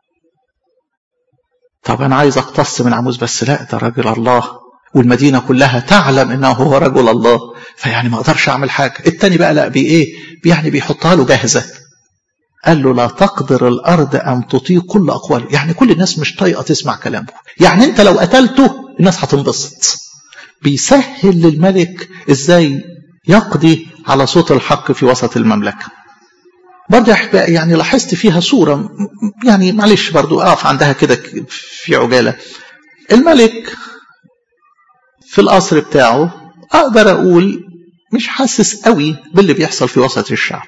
طب انا عايز اقتص من عموس بس لا ده راجل الله والمدينة كلها تعلم انه هو رجل الله فيعني ما اقدرش اعمل حاجة التاني بقى لا بي ايه يعني بيحطها له جاهزة قال له لا تقدر الارض ان تطيق كل اقواله يعني كل الناس مش طايقة تسمع كلامه يعني انت لو قتلته الناس هتنبسط بيسهل للملك ازاي يقضي على صوت الحق في وسط المملكة برضه احبائي يعني لاحظت فيها صورة يعني معلش برضه اقف عندها كده في عجالة الملك في القصر بتاعه اقدر اقول مش حاسس قوي باللي بيحصل في وسط الشعب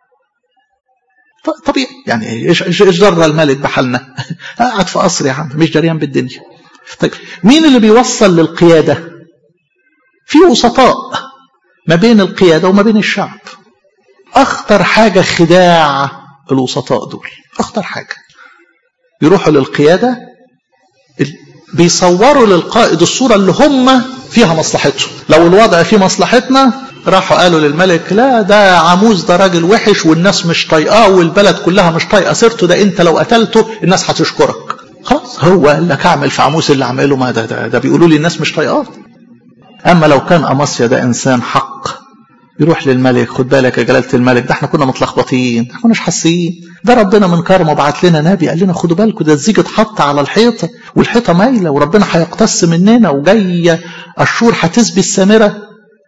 طبيعي يعني ايش ايش ضر الملك بحالنا قاعد في قصر يا عم مش جريان بالدنيا طيب مين اللي بيوصل للقياده في وسطاء ما بين القياده وما بين الشعب اخطر حاجه خداع الوسطاء دول اخطر حاجه يروحوا للقياده بيصوروا للقائد الصورة اللي هم فيها مصلحته لو الوضع فيه مصلحتنا راحوا قالوا للملك لا ده عموز ده راجل وحش والناس مش طايقاه والبلد كلها مش طايقه سيرته ده انت لو قتلته الناس هتشكرك خلاص هو قال لك اعمل في عموس اللي عمله ما ده ده, ده بيقولوا لي الناس مش طايقاه اما لو كان اماسيا ده انسان حق يروح للملك خد بالك يا جلالة الملك ده احنا كنا متلخبطين احنا كناش حاسين ده ربنا من كرمه بعت لنا نبي قال لنا خدوا بالكم ده الزيج اتحط على الحيطة والحيطة مايلة وربنا هيقتص مننا وجاية الشور هتسبي السامرة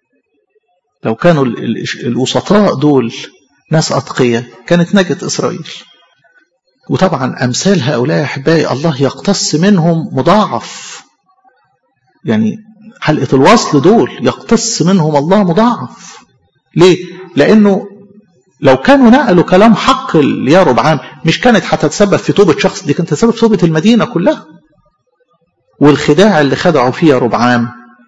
لو كانوا الوسطاء دول ناس أتقية كانت نجت إسرائيل وطبعا أمثال هؤلاء يا أحبائي الله يقتص منهم مضاعف يعني حلقة الوصل دول يقتص منهم الله مضاعف ليه؟ لأنه لو كانوا نقلوا كلام حق يا ربعام مش كانت هتتسبب في توبة شخص دي كانت تتسبب في توبة المدينة كلها والخداع اللي خدعوا فيه يا ربعام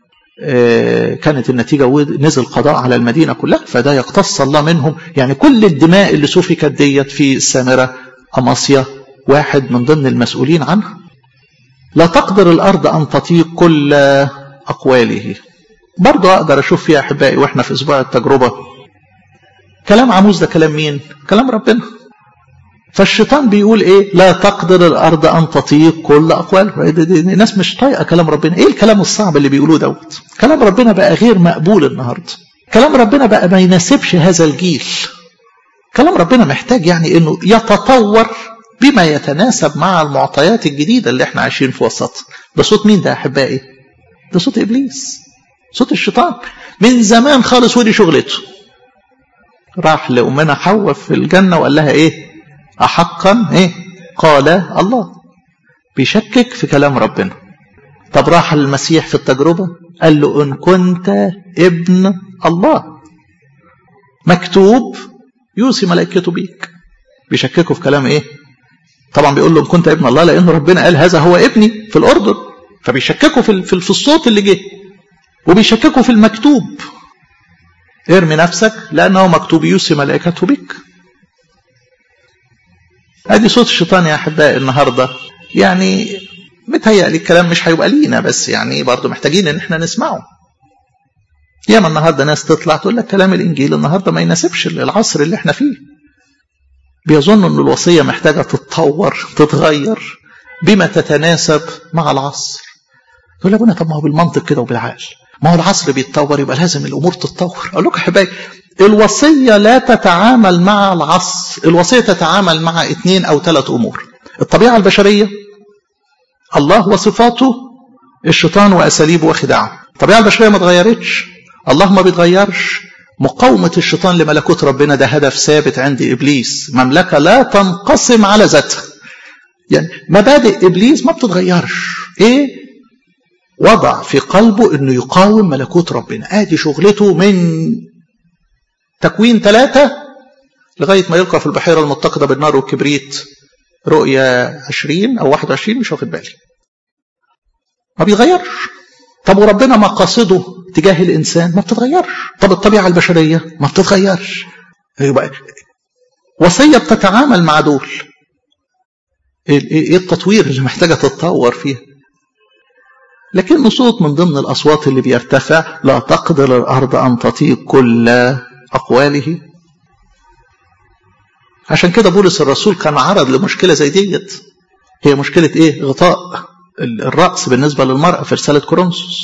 كانت النتيجة نزل قضاء على المدينة كلها فده يقتص الله منهم يعني كل الدماء اللي سفكت ديت في السامرة أماصيا واحد من ضمن المسؤولين عنها لا تقدر الأرض أن تطيق كل أقواله برضه أقدر أشوف فيها أحبائي وإحنا في أسبوع التجربة كلام عموز ده كلام مين؟ كلام ربنا فالشيطان بيقول ايه لا تقدر الارض ان تطيق كل اقوال الناس مش طايقه كلام ربنا ايه الكلام الصعب اللي بيقولوه دوت كلام ربنا بقى غير مقبول النهارده كلام ربنا بقى ما يناسبش هذا الجيل كلام ربنا محتاج يعني انه يتطور بما يتناسب مع المعطيات الجديده اللي احنا عايشين في وسطها ده صوت مين ده يا احبائي ده صوت ابليس صوت الشيطان من زمان خالص ودي شغلته راح لامنا حواء في الجنه وقال لها ايه أحقا إيه قال الله بيشكك في كلام ربنا طب راح المسيح في التجربة قال له إن كنت ابن الله مكتوب يوصي ملائكته بيك بيشككوا في كلام إيه طبعا بيقول له إن كنت ابن الله لأن ربنا قال هذا هو ابني في الأردن فبيشككوا في, في الصوت اللي جه وبيشككوا في المكتوب ارمي نفسك لأنه مكتوب يوصي ملائكته بيك ادي صوت الشيطان يا احبائي النهارده يعني متهيألي الكلام مش هيبقى لينا بس يعني برضه محتاجين ان احنا نسمعه ياما النهارده ناس تطلع تقول لك كلام الانجيل النهارده ما يناسبش العصر اللي احنا فيه بيظنوا ان الوصيه محتاجه تتطور تتغير بما تتناسب مع العصر يقول لك طب ما هو بالمنطق كده وبالعقل ما هو العصر بيتطور يبقى لازم الامور تتطور اقول لكم يا حبايبي الوصية لا تتعامل مع العصر الوصية تتعامل مع اثنين أو ثلاث أمور الطبيعة البشرية الله وصفاته الشيطان وأساليبه وخداعه الطبيعة البشرية ما اتغيرتش الله ما بيتغيرش مقاومة الشيطان لملكوت ربنا ده هدف ثابت عند إبليس مملكة لا تنقسم على ذاتها يعني مبادئ إبليس ما بتتغيرش إيه وضع في قلبه أنه يقاوم ملكوت ربنا آدي شغلته من تكوين ثلاثة لغاية ما يلقى في البحيرة المتقدة بالنار والكبريت رؤية 20 أو 21 مش واخد بالي ما بيتغيرش طب وربنا مقاصده تجاه الإنسان ما بتتغيرش طب الطبيعة البشرية ما بتتغيرش يبقى وصية بتتعامل مع دول ايه التطوير اللي محتاجة تتطور فيها لكن صوت من ضمن الأصوات اللي بيرتفع لا تقدر الأرض أن تطيق كل أقواله عشان كده بولس الرسول كان عرض لمشكلة زي ديت هي مشكلة إيه غطاء الرأس بالنسبة للمرأة في رسالة كورنثوس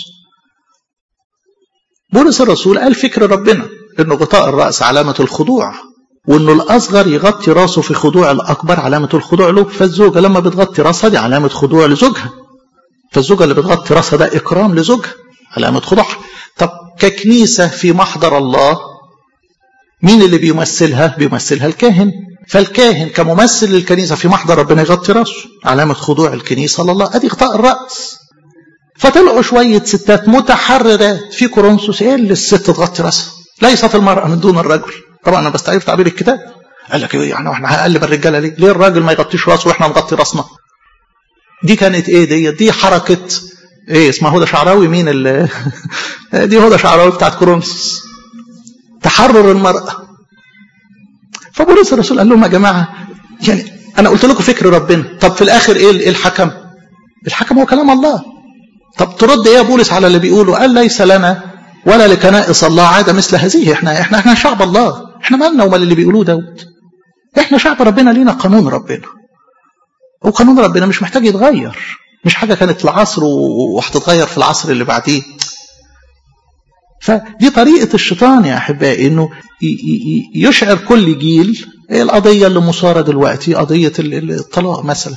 بولس الرسول قال فكر ربنا إنه غطاء الرأس علامة الخضوع وإنه الأصغر يغطي راسه في خضوع الأكبر علامة الخضوع له فالزوجة لما بتغطي راسها دي علامة خضوع لزوجها فالزوجة اللي بتغطي راسها ده إكرام لزوجها علامة خضوع طب ككنيسة في محضر الله مين اللي بيمثلها بيمثلها الكاهن فالكاهن كممثل للكنيسة في محضر ربنا يغطي راسه علامة خضوع الكنيسة لله ادي غطاء الرأس فطلعوا شوية ستات متحررات في كورنثوس ايه اللي الست تغطي راسها ليست المرأة من دون الرجل طبعا انا بستعير تعبير الكتاب قال لك ايه يعني احنا اقل من الرجاله ليه؟ ليه الراجل ما يغطيش راسه واحنا نغطي راسنا؟ دي كانت ايه دي؟ دي حركه ايه اسمها هدى شعراوي مين اللي دي هدى شعراوي بتاعت كورنثوس تحرر المرأة فبولس الرسول قال لهم يا جماعة يعني أنا قلت لكم فكر ربنا طب في الآخر إيه الحكم الحكم هو كلام الله طب ترد إيه يا بولس على اللي بيقولوا قال ليس لنا ولا لكنائس الله عادة مثل هذه احنا احنا احنا شعب الله احنا مالنا ومال اللي بيقولوه دوت احنا شعب ربنا لينا قانون ربنا وقانون ربنا مش محتاج يتغير مش حاجة كانت في العصر وهتتغير في العصر اللي بعديه فدي طريقة الشيطان يا أحبائي إنه يشعر كل جيل القضية اللي مثارة دلوقتي قضية الطلاق مثلا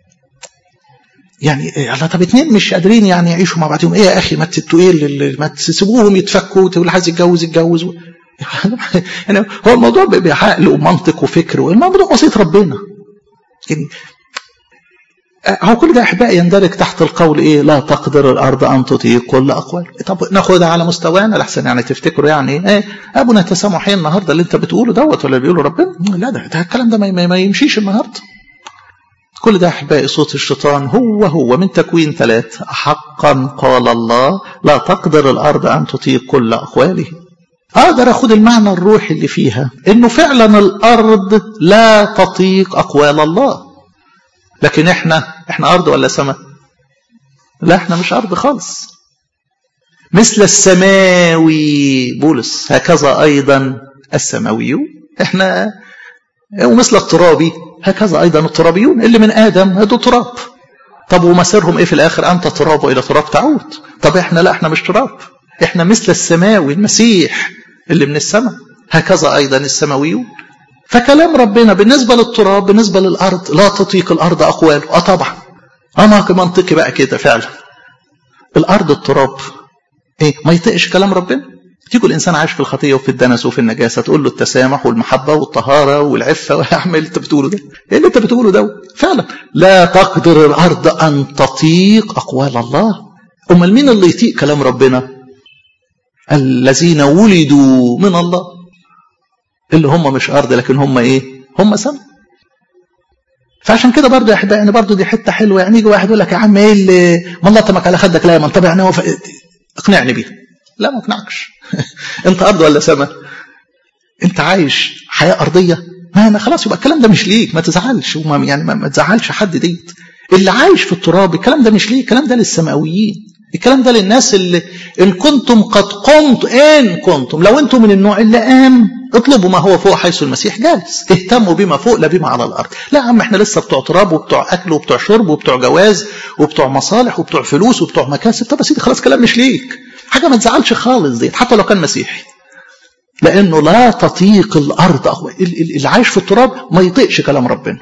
يعني الله طب اتنين مش قادرين يعني يعيشوا مع بعضهم ايه يا اخي ما تتوا ايه ما تسيبوهم يتفكوا واللي عايز يتجوز يتجوز يعني هو الموضوع بعقل ومنطق وفكر الموضوع بسيط ربنا يعني هو كل ده احبائي يندرج تحت القول ايه لا تقدر الارض ان تطيق كل اقوال طب ناخدها على مستوانا لحسن يعني تفتكروا يعني ايه ابونا تسامحي النهارده اللي انت بتقوله دوت ولا بيقوله ربنا لا ده, ده الكلام ده ما, ما يمشيش النهارده كل ده احبائي صوت الشيطان هو هو من تكوين ثلاث حقا قال الله لا تقدر الارض ان تطيق كل اقواله اقدر اخد المعنى الروحي اللي فيها انه فعلا الارض لا تطيق اقوال الله لكن احنا احنا ارض ولا سماء لا احنا مش ارض خالص مثل السماوي بولس هكذا ايضا السماوي احنا ومثل الترابي هكذا ايضا الترابيون اللي من ادم هدول تراب طب ومصيرهم ايه في الاخر انت تراب والى تراب تعود طب احنا لا احنا مش تراب احنا مثل السماوي المسيح اللي من السماء هكذا ايضا السماويون فكلام ربنا بالنسبة للتراب بالنسبة للأرض لا تطيق الأرض أقواله أه طبعا أه منطقي بقى كده فعلا الأرض التراب إيه ما يطيقش كلام ربنا تيجوا الإنسان عايش في الخطية وفي الدنس وفي النجاسة تقول له التسامح والمحبة والطهارة والعفة ويعمل اللي أنت بتقوله ده إيه اللي أنت بتقوله ده فعلا لا تقدر الأرض أن تطيق أقوال الله أمال مين اللي يطيق كلام ربنا الذين ولدوا من الله اللي هم مش أرض لكن هم إيه هم سماء فعشان كده برضه يا احبائي يعني برضه دي حته حلوه يعني يجي واحد يقول لك يا عم ايه اللي ما الله تمك على خدك لا يا من طب يعني وف... اقنعني بيها لا ما اقنعكش انت ارض ولا سماء انت عايش حياه ارضيه ما أنا خلاص يبقى الكلام ده مش ليك ما تزعلش وما يعني ما, ما تزعلش حد ديت اللي عايش في التراب الكلام ده مش ليه الكلام ده للسماويين الكلام ده للناس اللي ان كنتم قد قمت ان كنتم لو انتم من النوع اللي قام اطلبوا ما هو فوق حيث المسيح جالس اهتموا بما فوق لا بما على الارض لا يا عم احنا لسه بتوع تراب وبتوع اكل وبتوع شرب وبتوع جواز وبتوع مصالح وبتوع فلوس وبتوع مكاسب طب يا سيدي خلاص كلام مش ليك حاجه ما تزعلش خالص ديت حتى لو كان مسيحي لانه لا تطيق الارض اللي عايش في التراب ما يطيقش كلام ربنا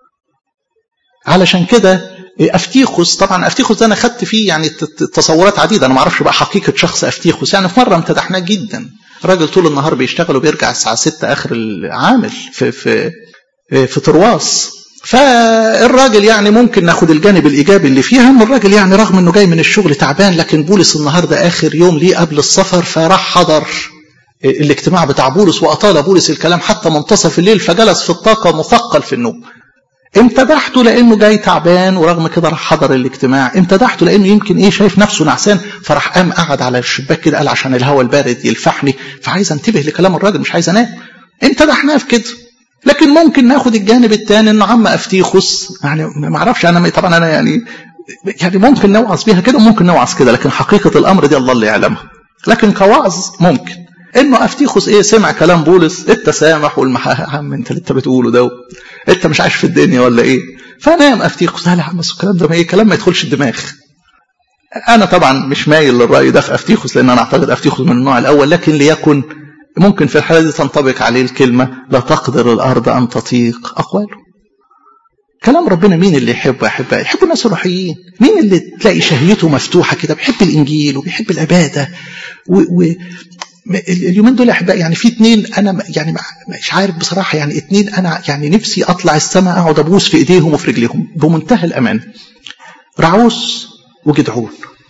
علشان كده افتيخوس طبعا افتيخوس ده انا خدت فيه يعني تصورات عديده انا ما اعرفش بقى حقيقه شخص افتيخوس يعني في مره امتدحناه جدا راجل طول النهار بيشتغل وبيرجع الساعه 6 اخر العامل في في في ترواس فالراجل يعني ممكن ناخد الجانب الايجابي اللي فيها ان الراجل يعني رغم انه جاي من الشغل تعبان لكن بولس النهارده اخر يوم ليه قبل السفر فراح حضر الاجتماع بتاع بولس واطال بولس الكلام حتى منتصف الليل فجلس في الطاقه مثقل في النوم امتدحته لانه جاي تعبان ورغم كده راح حضر الاجتماع امتدحته لانه يمكن ايه شايف نفسه نعسان فراح قام قعد على الشباك كده قال عشان الهواء البارد يلفحني فعايز انتبه لكلام الراجل مش عايز انام امتدحناه في كده لكن ممكن ناخد الجانب الثاني انه عم افتيخوس يعني ما اعرفش انا طبعا انا يعني يعني ممكن نوعظ بيها كده وممكن نوعظ كده لكن حقيقه الامر دي الله اللي يعلمها لكن كوعظ ممكن انه افتيخوس ايه سمع كلام بولس التسامح والمحا يا عم انت اللي انت بتقوله ده انت مش عايش في الدنيا ولا ايه فنام افتيخوس لا لا عم الكلام ده ايه كلام ما يدخلش الدماغ انا طبعا مش مايل للراي ده في افتيخوس لان انا اعتقد افتيخوس من النوع الاول لكن ليكن ممكن في الحاله دي تنطبق عليه الكلمه لا تقدر الارض ان تطيق اقواله كلام ربنا مين اللي يحبه يا احبائي يحب الناس الروحيين مين اللي تلاقي شهيته مفتوحه كده بيحب الانجيل وبيحب العباده و... و... اليومين دول يا احبائي يعني في اتنين انا يعني مش عارف بصراحه يعني اتنين انا يعني نفسي اطلع السماء اقعد ابوس في ايديهم وفي رجليهم بمنتهى الامان رعوس وجدعون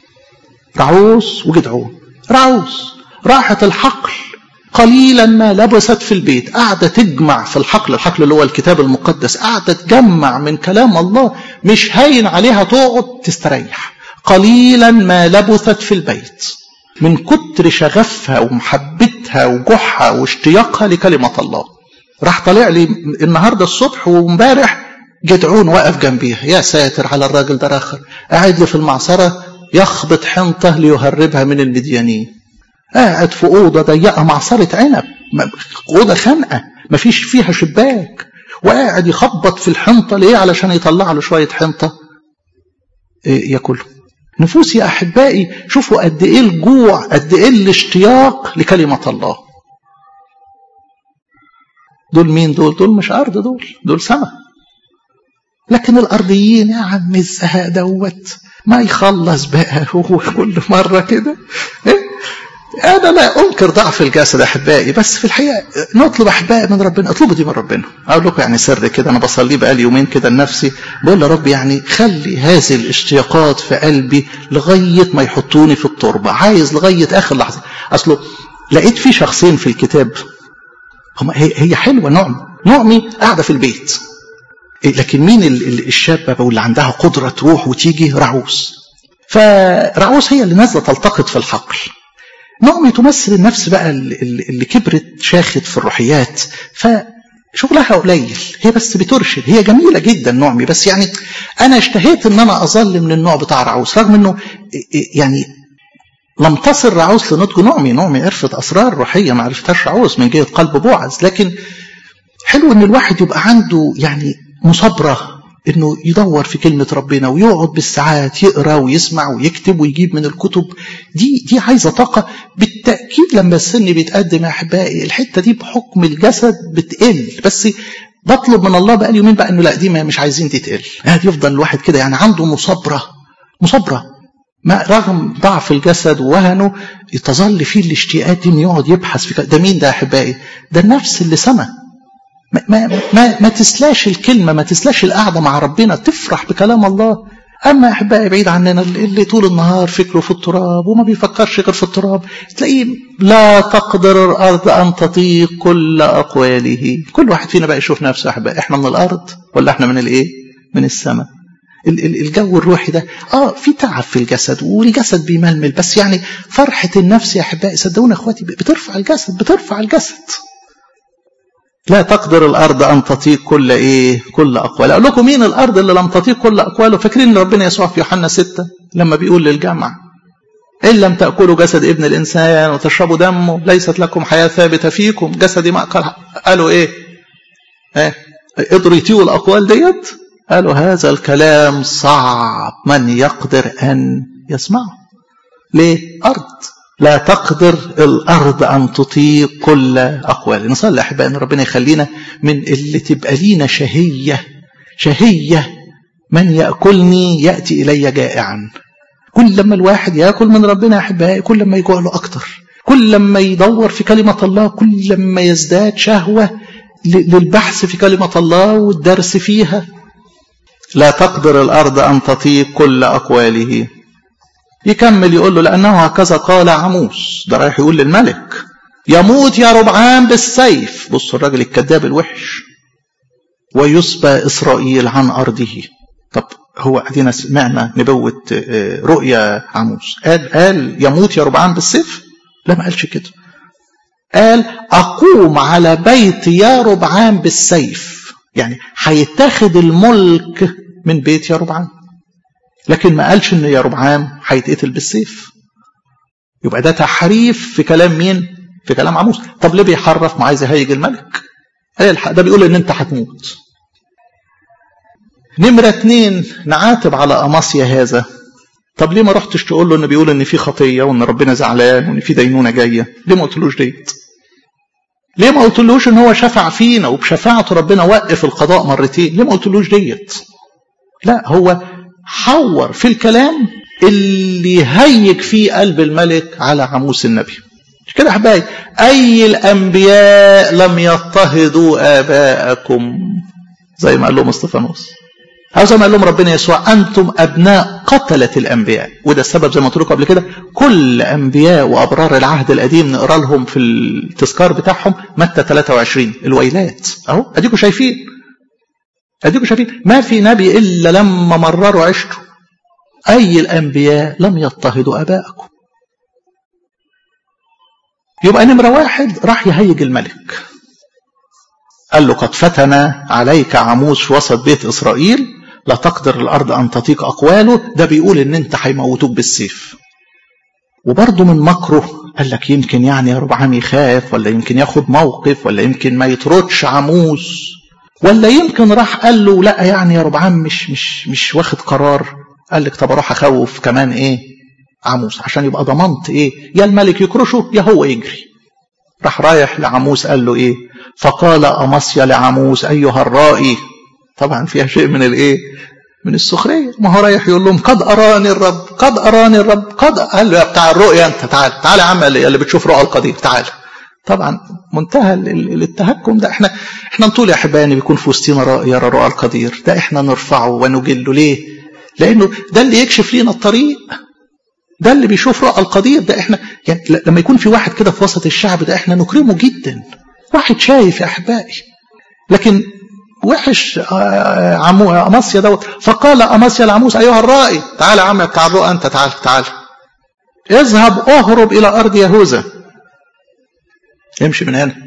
رعوس وجدعون رعوس راحت الحقل قليلا ما لبست في البيت قاعدة تجمع في الحقل الحقل اللي هو الكتاب المقدس قاعدة تجمع من كلام الله مش هين عليها تقعد تستريح قليلا ما لبثت في البيت من كتر شغفها ومحبتها وجحها واشتياقها لكلمة الله راح طالع لي النهاردة الصبح وامبارح جدعون واقف جنبيها يا ساتر على الراجل ده راخر قاعد لي في المعصرة يخبط حنطة ليهربها من المديانين قاعد في أوضة ضيقة معصرة عنب أوضة خانقة مفيش فيها شباك وقاعد يخبط في الحنطة ليه علشان يطلع له شوية حنطة ياكله نفوس يا أحبائي شوفوا قد إيه الجوع قد إيه الاشتياق لكلمة الله دول مين دول دول مش أرض دول دول سماء لكن الأرضيين يا عم الزهق دوت ما يخلص بقى هو كل مرة كده إيه؟ أنا لا أنكر ضعف الجسد أحبائي بس في الحقيقة نطلب أحبائي من ربنا اطلبوا دي من ربنا أقول لكم يعني سر كده أنا بصلي بقالي يومين كده لنفسي بقول يا رب يعني خلي هذه الاشتياقات في قلبي لغاية ما يحطوني في التربة عايز لغاية آخر لحظة أصله لقيت في شخصين في الكتاب هم هي, هي حلوة نعم نعمي قاعدة في البيت لكن مين الشابة واللي عندها قدرة تروح وتيجي رعوس فرعوس هي اللي نازلة تلتقط في الحقل نعمي تمثل النفس بقى اللي كبرت شاخت في الروحيات فشغلها قليل هي بس بترشد هي جميلة جدا نعمي بس يعني أنا اشتهيت أن أنا أظل من النوع بتاع رعوس رغم أنه يعني لم تصل رعوس لنضج نعمي نعمي عرفت أسرار روحية ما عرفتهاش رعوس من جهة قلب بوعز لكن حلو أن الواحد يبقى عنده يعني مصابرة انه يدور في كلمة ربنا ويقعد بالساعات يقرا ويسمع ويكتب ويجيب من الكتب دي دي عايزة طاقة بالتأكيد لما السن بيتقدم يا احبائي الحتة دي بحكم الجسد بتقل بس بطلب من الله بقى يومين بقى انه لا دي مش عايزين دي تقل يفضل الواحد كده يعني عنده مصابرة مصابرة ما رغم ضعف الجسد ووهنه تظل فيه الاشتياقات دي انه يقعد يبحث في ده مين ده يا احبائي؟ ده النفس اللي سما ما, ما, ما, ما تسلاش الكلمة ما تسلاش القعدة مع ربنا تفرح بكلام الله أما أحبائي بعيد عننا اللي طول النهار فكره في التراب وما بيفكرش غير في التراب تلاقيه لا تقدر الأرض أن تطيق كل أقواله كل واحد فينا بقى يشوف نفسه أحبائي إحنا من الأرض ولا إحنا من الإيه من السماء الجو الروحي ده اه في تعب في الجسد والجسد بيململ بس يعني فرحة النفس يا أحبائي صدقوني أخواتي بترفع الجسد بترفع الجسد لا تقدر الأرض أن تطيق كل إيه كل أقوال أقول لكم مين الأرض اللي لم تطيق كل أقواله فاكرين ان ربنا يسوع في يوحنا ستة لما بيقول للجامعة إن لم تأكلوا جسد ابن الإنسان وتشربوا دمه ليست لكم حياة ثابتة فيكم جسدي ما أكل قالوا إيه إيه قدروا يطيقوا الأقوال ديت قالوا هذا الكلام صعب من يقدر أن يسمعه ليه أرض لا تقدر الأرض أن تطيق كل أقوال نصلي أحبائي أن ربنا يخلينا من اللي تبقى لينا شهية شهية من يأكلني يأتي إلي جائعا كل لما الواحد يأكل من ربنا أحبائي كل لما يجوع له أكتر كل لما يدور في كلمة الله كل لما يزداد شهوة للبحث في كلمة الله والدرس فيها لا تقدر الأرض أن تطيق كل أقواله يكمل يقول له لأنه هكذا قال عموس ده رايح يقول للملك يموت يا ربعان بالسيف بص الراجل الكذاب الوحش ويسبى إسرائيل عن أرضه طب هو ادينا سمعنا نبوة رؤيا عموس قال قال يموت يا ربعان بالسيف لا ما قالش كده قال أقوم على بيت يا ربعان بالسيف يعني هيتاخد الملك من بيت يا ربعان لكن ما قالش ان يا ربعام هيتقتل بالسيف يبقى ده تحريف في كلام مين في كلام عموس طب ليه بيحرف ما عايز يهيج الملك الحق ده بيقول ان انت هتموت نمرة اتنين نعاتب على أماسيا هذا طب ليه ما رحتش تقول له انه بيقول ان في خطية وان ربنا زعلان وان في دينونة جاية ليه ما قلتلوش ديت ليه ما قلتلوش ان هو شفع فينا وبشفاعته ربنا وقف القضاء مرتين ليه ما قلتلوش ديت لا هو حور في الكلام اللي يهيج فيه قلب الملك على عموس النبي مش كده احبائي اي الانبياء لم يضطهدوا اباءكم زي ما قال لهم استفانوس او زي ما قال لهم ربنا يسوع انتم ابناء قتله الانبياء وده السبب زي ما قلت لكم قبل كده كل انبياء وابرار العهد القديم نقرا لهم في التذكار بتاعهم متى 23 الويلات اهو اديكم شايفين اديكم شايفين ما في نبي الا لما مرروا عشته اي الانبياء لم يضطهدوا اباءكم يبقى نمره واحد راح يهيج الملك قال له قد فتن عليك عموس في وسط بيت اسرائيل لا تقدر الارض ان تطيق اقواله ده بيقول ان انت هيموتوك بالسيف وبرضه من مكره قال لك يمكن يعني يا ربعام يخاف ولا يمكن ياخد موقف ولا يمكن ما يطردش عموس ولا يمكن راح قال له لا يعني يا ربعام مش مش مش واخد قرار قال لك طب اروح اخوف كمان ايه عموس عشان يبقى ضمنت ايه يا الملك يكرشه يا هو يجري راح رايح لعموس قال له ايه فقال امصيا لعموس ايها الرائي طبعا فيها شيء من الايه من السخريه ما هو رايح يقول لهم قد اراني الرب قد اراني الرب قد قال له يا بتاع الرؤيا انت تعال تعال يا عم اللي بتشوف رؤى القدير تعال طبعا منتهى التهكم ده احنا احنا نطول يا احبائي بيكون في وسطنا رأي يرى رؤى القدير ده احنا نرفعه ونجله ليه؟ لانه ده اللي يكشف لينا الطريق ده اللي بيشوف رؤى القدير ده احنا يعني لما يكون في واحد كده في وسط الشعب ده احنا نكرمه جدا واحد شايف يا احبائي لكن وحش عمو اماسيا دوت فقال اماسيا لعموس ايها الرائي تعال يا عم بتاع الرؤى انت تعال تعال اذهب اهرب الى ارض يهوذا امشي من هنا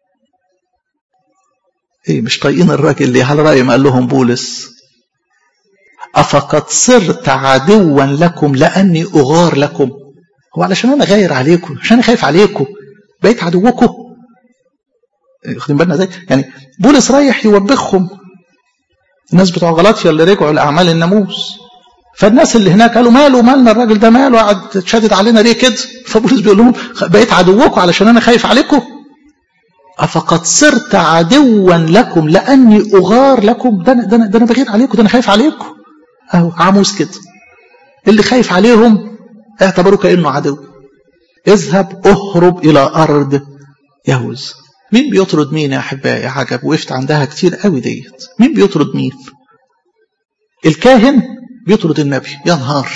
ايه مش طايقين الراجل اللي على رأي ما قال لهم بولس أفقد صرت عدوا لكم لأني أغار لكم هو علشان أنا غاير عليكم عشان أنا خايف عليكم بقيت عدوكم واخدين بالنا ازاي يعني بولس رايح يوبخهم الناس بتوع غلاطيا اللي رجعوا لأعمال الناموس فالناس اللي هناك قالوا ماله مالنا الراجل ده ماله قعد تشدد علينا ليه كده فبولس بيقول لهم بقيت عدوكم علشان انا خايف عليكم افقد صرت عدوا لكم لاني اغار لكم ده انا ده انا, ده أنا بغير عليكم ده انا خايف عليكم اهو عموس كده اللي خايف عليهم اعتبروا كانه عدو اذهب اهرب الى ارض يهوذا مين بيطرد مين يا احبائي عجب وقفت عندها كتير قوي ديت مين بيطرد مين الكاهن بيطرد النبي يا نهار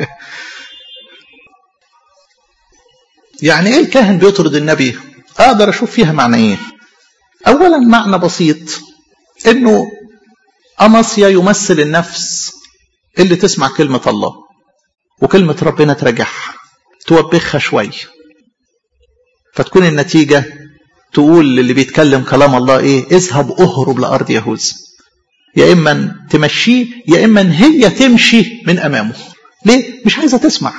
يعني ايه الكاهن بيطرد النبي اقدر اشوف فيها معنيين اولا معنى بسيط انه امصيا يمثل النفس اللي تسمع كلمة الله وكلمة ربنا تراجعها توبخها شوية فتكون النتيجة تقول للي بيتكلم كلام الله ايه اذهب اهرب لارض يهوذا يا اما تمشيه يا اما هي تمشي من امامه ليه مش عايزه تسمع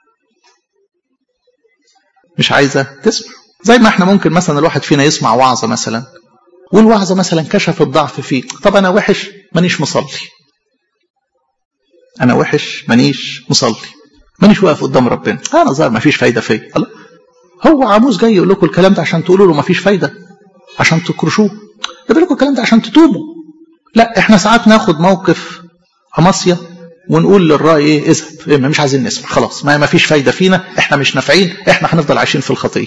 مش عايزه تسمع زي ما احنا ممكن مثلا الواحد فينا يسمع وعظه مثلا والوعظه مثلا كشف الضعف فيه طب انا وحش مانيش مصلي انا وحش مانيش مصلي مانيش واقف قدام ربنا انا ظاهر ما فيش فايده فيا هو عاموس جاي يقول لكم الكلام ده عشان تقولوا له ما فيش فايده عشان تكرشوه ده بيقول لكم الكلام ده عشان تتوبوا لا احنا ساعات ناخد موقف اماسيا ونقول للرأي ايه اذهب إيه مش عايزين نسمع خلاص ما ما فيش فايده فينا احنا مش نافعين احنا هنفضل عايشين في الخطيه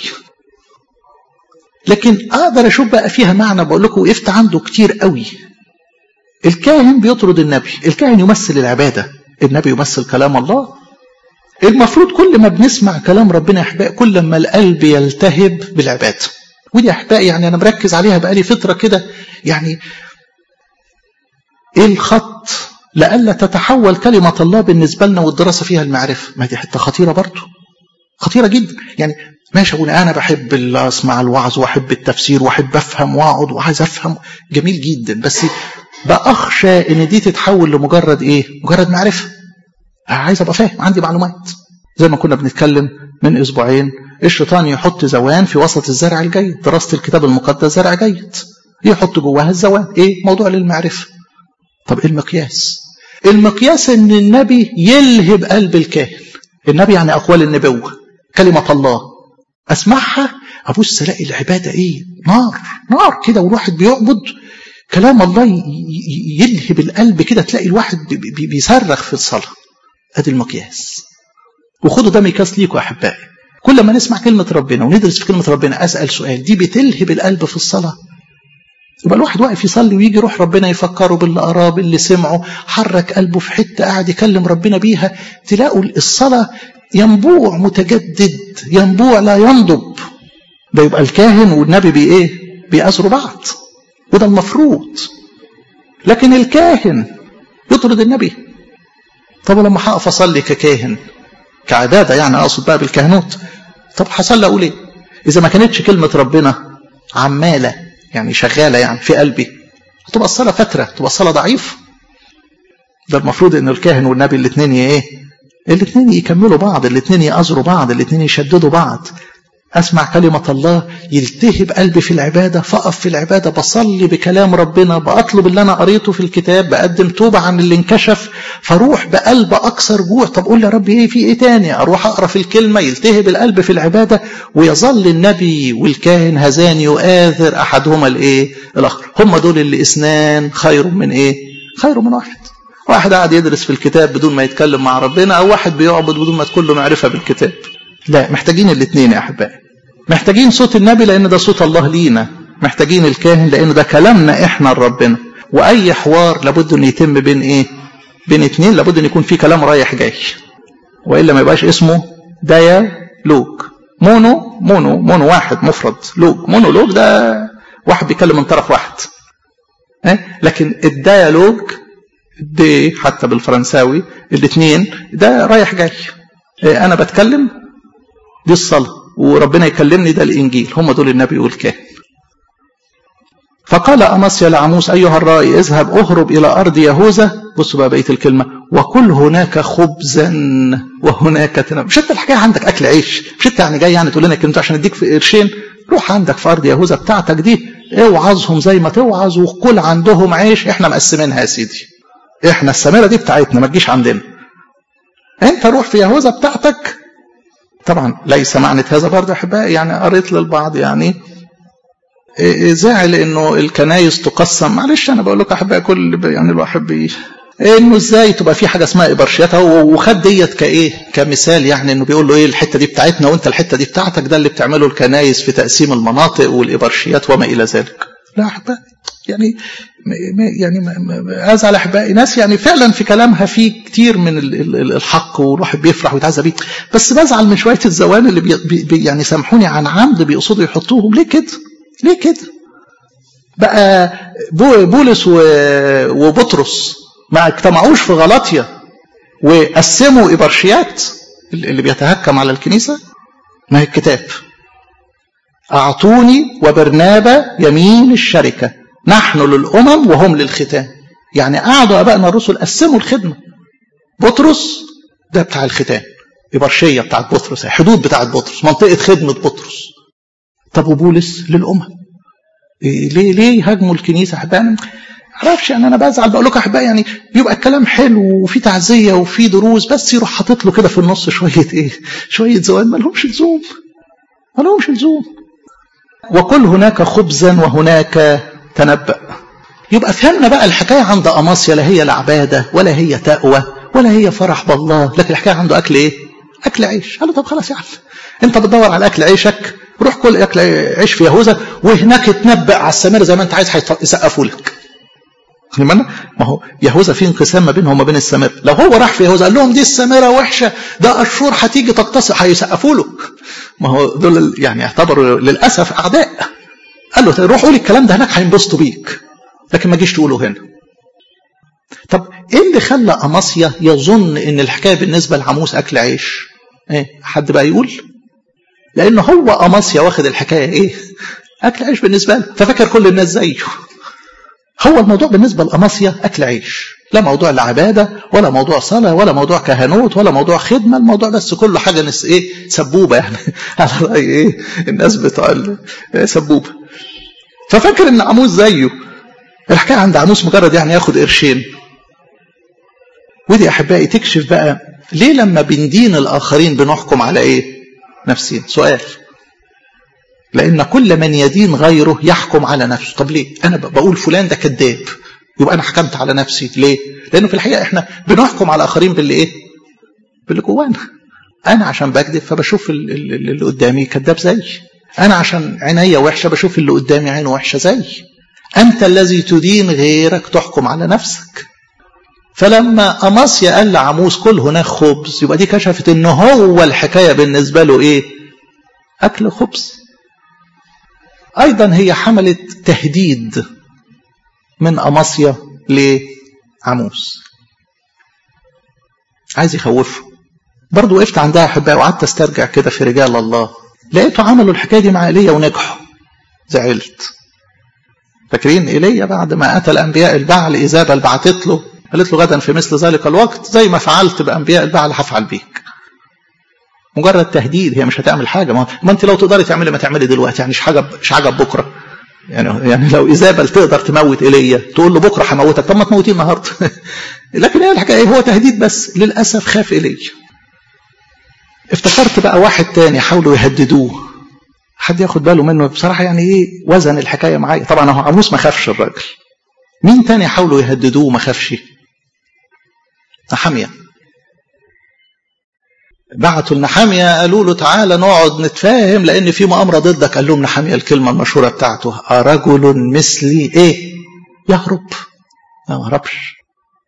لكن اقدر اشوف بقى فيها معنى بقول لكم وقفت عنده كتير قوي الكاهن بيطرد النبي الكاهن يمثل العباده النبي يمثل كلام الله المفروض كل ما بنسمع كلام ربنا يا احبائي كل ما القلب يلتهب بالعباده ودي احبائي يعني انا مركز عليها بقالي فتره كده يعني ايه الخط لئلا تتحول كلمة الله بالنسبة لنا والدراسة فيها المعرفة ما دي حتة خطيرة برضه خطيرة جدا يعني ماشي أقول أنا بحب أسمع الوعظ وأحب التفسير وأحب أفهم وأقعد وعايز أفهم جميل جدا بس بأخشى إن دي تتحول لمجرد إيه؟ مجرد معرفة عايز أبقى فاهم عندي معلومات زي ما كنا بنتكلم من أسبوعين الشيطان يحط زوان في وسط الزرع الجيد دراسة الكتاب المقدس زرع جيد يحط جواها الزوان إيه؟ موضوع للمعرفة طب ايه المقياس المقياس ان النبي يلهب قلب الكاهن النبي يعني اقوال النبوه كلمه الله اسمعها ابص الاقي العباده ايه نار نار كده والواحد بيعبد كلام الله يلهب القلب كده تلاقي الواحد بيصرخ في الصلاه ادي المقياس وخدوا ده مقياس ليكم يا احبائي كل ما نسمع كلمه ربنا وندرس في كلمه ربنا اسال سؤال دي بتلهب القلب في الصلاه يبقى الواحد واقف يصلي ويجي يروح ربنا يفكره باللي قراه باللي سمعه حرك قلبه في حته قاعد يكلم ربنا بيها تلاقوا الصلاه ينبوع متجدد ينبوع لا ينضب ده يبقى الكاهن والنبي بي ايه بيأثروا بعض وده المفروض لكن الكاهن يطرد النبي طب لما هقف اصلي ككاهن كعباده يعني اقصد بقى بالكهنوت طب هصلي اقول ايه اذا ما كانتش كلمه ربنا عماله يعني شغالة يعني في قلبي هتبقى الصلاة فترة تبقى الصلاة ضعيف ده المفروض ان الكاهن والنبي الاثنين ايه الاثنين يكملوا بعض الاثنين يأزروا بعض الاثنين يشددوا بعض أسمع كلمة الله يلتهب قلبي في العبادة فأقف في العبادة بصلي بكلام ربنا بأطلب اللي أنا قريته في الكتاب بقدم توبة عن اللي انكشف فروح بقلب أكثر جوع طب قول يا رب إيه في إيه تاني أروح أقرأ في الكلمة يلتهب القلب في العبادة ويظل النبي والكاهن هذان يؤاثر أحدهما الإيه الآخر هم دول اللي اثنان خير من إيه خير من واحد واحد قاعد يدرس في الكتاب بدون ما يتكلم مع ربنا أو واحد بيعبد بدون ما تكون له معرفة بالكتاب لا محتاجين الاثنين يا أحبائي محتاجين صوت النبي لأن ده صوت الله لينا محتاجين الكاهن لأن ده كلامنا إحنا لربنا وأي حوار لابد أن يتم بين إيه بين اتنين لابد أن يكون في كلام رايح جاي وإلا ما يبقاش اسمه ديالوج مونو مونو مونو واحد مفرد لوج مونولوج ده واحد بيتكلم من طرف واحد لكن الديالوج دي حتى بالفرنساوي الاثنين ده رايح جاي انا بتكلم دي الصلاه وربنا يكلمني ده الانجيل هم دول النبي والكاهن فقال اماسيا لعموس ايها الرائي اذهب اهرب الى ارض يهوذا بصوا بقى بقيه الكلمه وكل هناك خبزا وهناك تنام مش انت الحكايه عندك اكل عيش مش انت يعني جاي يعني تقول لنا كلمه عشان اديك في قرشين روح عندك في ارض يهوذا بتاعتك دي اوعظهم زي ما توعظ وكل عندهم عيش احنا مقسمينها يا سيدي احنا السميره دي بتاعتنا ما تجيش عندنا انت روح في يهوذا بتاعتك طبعا ليس معنى هذا برضه احبائي يعني قريت للبعض يعني زعل انه الكنايس تقسم معلش انا بقول لك احبائي كل يعني الواحد بي انه ازاي تبقى في حاجه اسمها ابرشيات هو وخد ديت كايه كمثال يعني انه بيقول له ايه الحته دي بتاعتنا وانت الحته دي بتاعتك ده اللي بتعمله الكنايس في تقسيم المناطق والابرشيات وما الى ذلك لا احبائي يعني يعني ازعل احبائي ناس يعني فعلا في كلامها في كتير من الحق والواحد بيفرح ويتعزى بيه بس بزعل من شويه الزوان اللي بي بي يعني سامحوني عن عمد بيقصدوا يحطوهم ليه كده؟ ليه كده؟ بقى بولس وبطرس ما اجتمعوش في غلطية وقسموا إبرشيات اللي بيتهكم على الكنيسة ما هي الكتاب أعطوني وبرنابا يمين الشركة نحن للأمم وهم للختان يعني قعدوا أبائنا الرسل قسموا الخدمة بطرس ده بتاع الختان إبرشية بتاعت بطرس حدود بتاعت بطرس منطقة خدمة بطرس طب وبولس للأمم إيه ليه ليه هاجموا الكنيسة أحبائنا معرفش يعني انا بزعل بقول لكم احبائي يعني بيبقى الكلام حلو وفي تعزيه وفي دروس بس يروح حاطط له كده في النص شويه ايه؟ شويه زوال ما لهمش لزوم. ما لهمش لزوم. وكل هناك خبزا وهناك تنبأ. يبقى فهمنا بقى الحكايه عند اماسيا لا هي العباده ولا هي تقوى ولا هي فرح بالله، لكن الحكايه عنده اكل ايه؟ اكل عيش. قال له طب خلاص يا عم انت بتدور على اكل عيشك روح كل اكل عيش في يهوذا وهناك تنبأ على السمير زي ما انت عايز هيسقفوا لك. ما هو يهوذا في انقسام ما بينهم وما بين السامره لو هو راح في يهوذا قال لهم دي السامره وحشه ده اشور هتيجي تقتصر هيسقفوا له ما هو دول يعني اعتبروا للاسف اعداء قال له روح قول الكلام ده هناك هينبسطوا بيك لكن ما جيش تقوله هنا طب ايه اللي خلى اماسيا يظن ان الحكايه بالنسبه لعموس اكل عيش ايه حد بقى يقول لان هو اماسيا واخد الحكايه ايه اكل عيش بالنسبه له ففكر كل الناس زيه هو الموضوع بالنسبة لأماسيا أكل عيش لا موضوع العبادة ولا موضوع صلاة ولا موضوع كهنوت ولا موضوع خدمة الموضوع بس كله حاجة نس إيه سبوبة يعني على رأي إيه الناس بتوع سبوبة ففكر إن عموس زيه الحكاية عند عموس مجرد يعني ياخد قرشين ودي أحبائي تكشف بقى ليه لما بندين الآخرين بنحكم على إيه نفسين سؤال لأن كل من يدين غيره يحكم على نفسه طب ليه أنا بقول فلان ده كذاب يبقى أنا حكمت على نفسي ليه لأنه في الحقيقة إحنا بنحكم على الآخرين باللي إيه باللي جوانا أنا عشان بكذب فبشوف اللي قدامي كذاب زي أنا عشان عينيا وحشة بشوف اللي قدامي عينه وحشة زي أنت الذي تدين غيرك تحكم على نفسك فلما أماسيا قال لعموس كل هناك خبز يبقى دي كشفت إن هو الحكاية بالنسبة له إيه أكل خبز أيضا هي حملت تهديد من أماسيا لعموس عايز يخوفه برضه وقفت عندها أحبائي وقعدت أسترجع كده في رجال الله لقيته عملوا الحكاية دي مع إيليا ونجحوا زعلت فاكرين إيليا بعد ما قتل أنبياء البعل إيزابل بعتت له قالت له غدا في مثل ذلك الوقت زي ما فعلت بأنبياء البعل هفعل بيك مجرد تهديد هي مش هتعمل حاجه ما, ما انت لو تقدري تعملي ما تعملي دلوقتي يعني مش عجب مش عجب بكره يعني يعني لو ايزابل تقدر تموت ايليا تقول له بكره هموتك طب ما تموتيه النهارده لكن هي الحكايه هو تهديد بس للاسف خاف ايليا افتكرت بقى واحد تاني حاولوا يهددوه حد ياخد باله منه بصراحه يعني ايه وزن الحكايه معايا طبعا هو عموس ما خافش الراجل مين تاني حاولوا يهددوه وما خافش نحاميه بعتوا لنحاميه قالوا له تعالى نقعد نتفاهم لان في مؤامره ضدك قال لهم نحاميه الكلمه المشهوره بتاعته رجل مثلي ايه يهرب ما هربش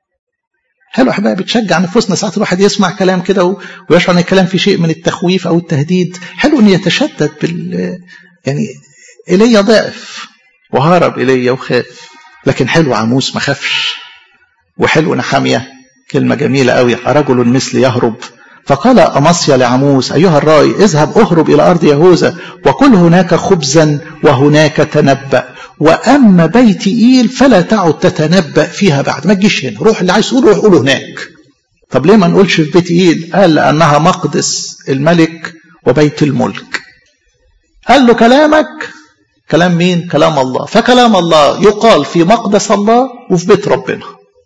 حلو احبائي بتشجع نفوسنا ساعات الواحد يسمع كلام كده ويشعر ان الكلام فيه شيء من التخويف او التهديد حلو ان يتشدد بال يعني ايليا ضعف وهرب ايليا وخاف لكن حلو عموس ما خافش وحلو نحاميه كلمه جميله قوي رجل مثل يهرب فقال أمصيا لعموس أيها الرائي اذهب اهرب إلى أرض يهوذا وكل هناك خبزا وهناك تنبأ وأما بيت إيل فلا تعد تتنبأ فيها بعد ما تجيش هنا روح اللي عايز تقوله روح قوله هناك طب ليه ما نقولش في بيت إيل قال لأنها مقدس الملك وبيت الملك قال له كلامك كلام مين كلام الله فكلام الله يقال في مقدس الله وفي بيت ربنا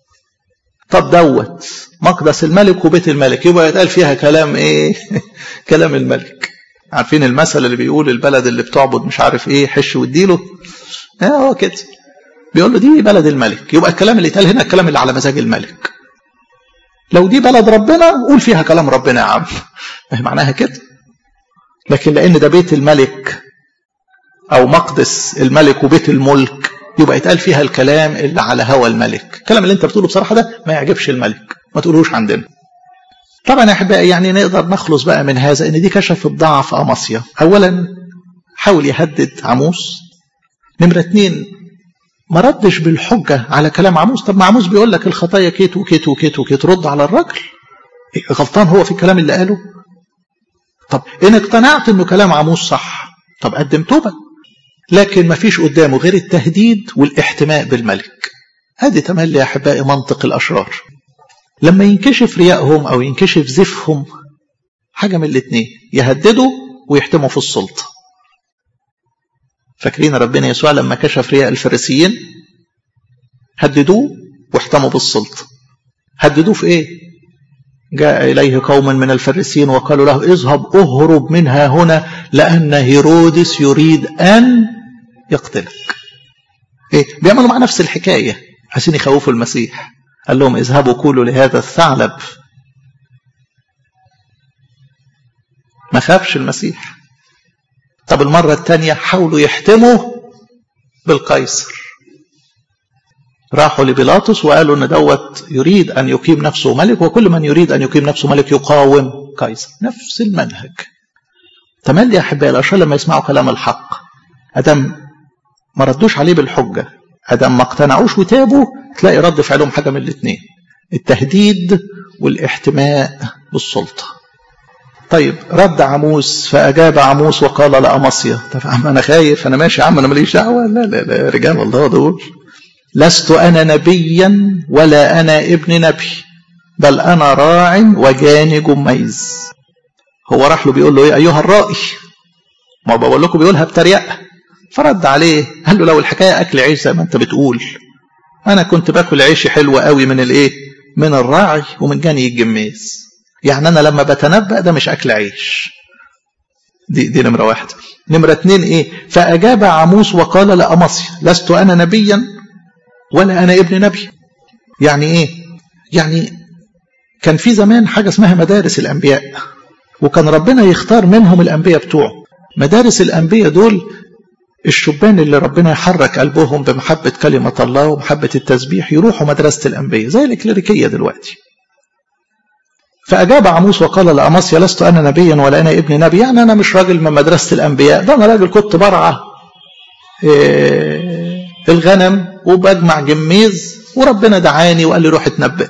طب دوت مقدس الملك وبيت الملك يبقى يتقال فيها كلام ايه كلام الملك عارفين المثل اللي بيقول البلد اللي بتعبد مش عارف ايه حش واديله اه هو كده بيقول له دي بلد الملك يبقى الكلام اللي اتقال هنا الكلام اللي على مزاج الملك لو دي بلد ربنا قول فيها كلام ربنا يا عم معناها كده لكن لان ده بيت الملك او مقدس الملك وبيت الملك يبقى يتقال فيها الكلام اللي على هوى الملك الكلام اللي انت بتقوله بصراحه ده ما يعجبش الملك ما تقولوش عندنا طبعا يا احبائي يعني نقدر نخلص بقى من هذا ان دي كشفت ضعف امصيا اولا حاول يهدد عموس نمرة اتنين ما ردش بالحجة على كلام عموس طب ما عموس بيقول لك الخطايا كيت وكيت وكيت وكيت رد على الراجل غلطان هو في الكلام اللي قاله طب ان اقتنعت انه كلام عموس صح طب قدم توبة لكن ما فيش قدامه غير التهديد والاحتماء بالملك هذه تملي يا احبائي منطق الاشرار لما ينكشف ريائهم او ينكشف زفهم حاجه من الاثنين يهددوا ويحتموا في السلطه فاكرين ربنا يسوع لما كشف رياء الفريسيين هددوه واحتموا بالسلطه هددوه في ايه جاء إليه قوم من الفريسيين وقالوا له اذهب اهرب منها هنا لأن هيرودس يريد أن يقتلك إيه؟ بيعملوا مع نفس الحكاية عشان يخوفوا المسيح قال لهم اذهبوا كلوا لهذا الثعلب ما خافش المسيح طب المرة الثانية حاولوا يحتموا بالقيصر راحوا لبيلاطس وقالوا ان دوت يريد ان يقيم نفسه ملك وكل من يريد ان يقيم نفسه ملك يقاوم قيصر نفس المنهج تملي يا احبائي الاشرار لما يسمعوا كلام الحق ادم ما ردوش عليه بالحجه ادم ما اقتنعوش وتابوا تلاقي رد فعلهم حاجه من الاثنين التهديد والاحتماء بالسلطه طيب رد عموس فاجاب عموس وقال لامصيا طب عم انا خايف انا ماشي يا عم انا ماليش دعوه لا لا لا رجال الله دول لست انا نبيا ولا انا ابن نبي بل انا راع وجاني جميز هو راح له بيقول له ايه ايها الرائي ما بقول لكم بيقولها بتريقه فرد عليه قال له لو الحكايه اكل عيش زي ما انت بتقول انا كنت باكل عيش حلو قوي من الايه من الراعي ومن جاني الجميز يعني انا لما بتنبأ ده مش اكل عيش دي دي نمره واحد نمره اتنين ايه فاجاب عموس وقال لامصيا لست انا نبيا ولا انا ابن نبي يعني ايه يعني كان في زمان حاجه اسمها مدارس الانبياء وكان ربنا يختار منهم الانبياء بتوعه مدارس الانبياء دول الشبان اللي ربنا يحرك قلبهم بمحبة كلمة الله ومحبة التسبيح يروحوا مدرسة الأنبياء زي الكليريكية دلوقتي فأجاب عموس وقال لأماسيا لست أنا نبيا ولا أنا ابن نبي يعني أنا مش راجل من مدرسة الأنبياء ده أنا راجل كنت برعى إيه الغنم وبجمع جميز وربنا دعاني وقال لي روح اتنبأ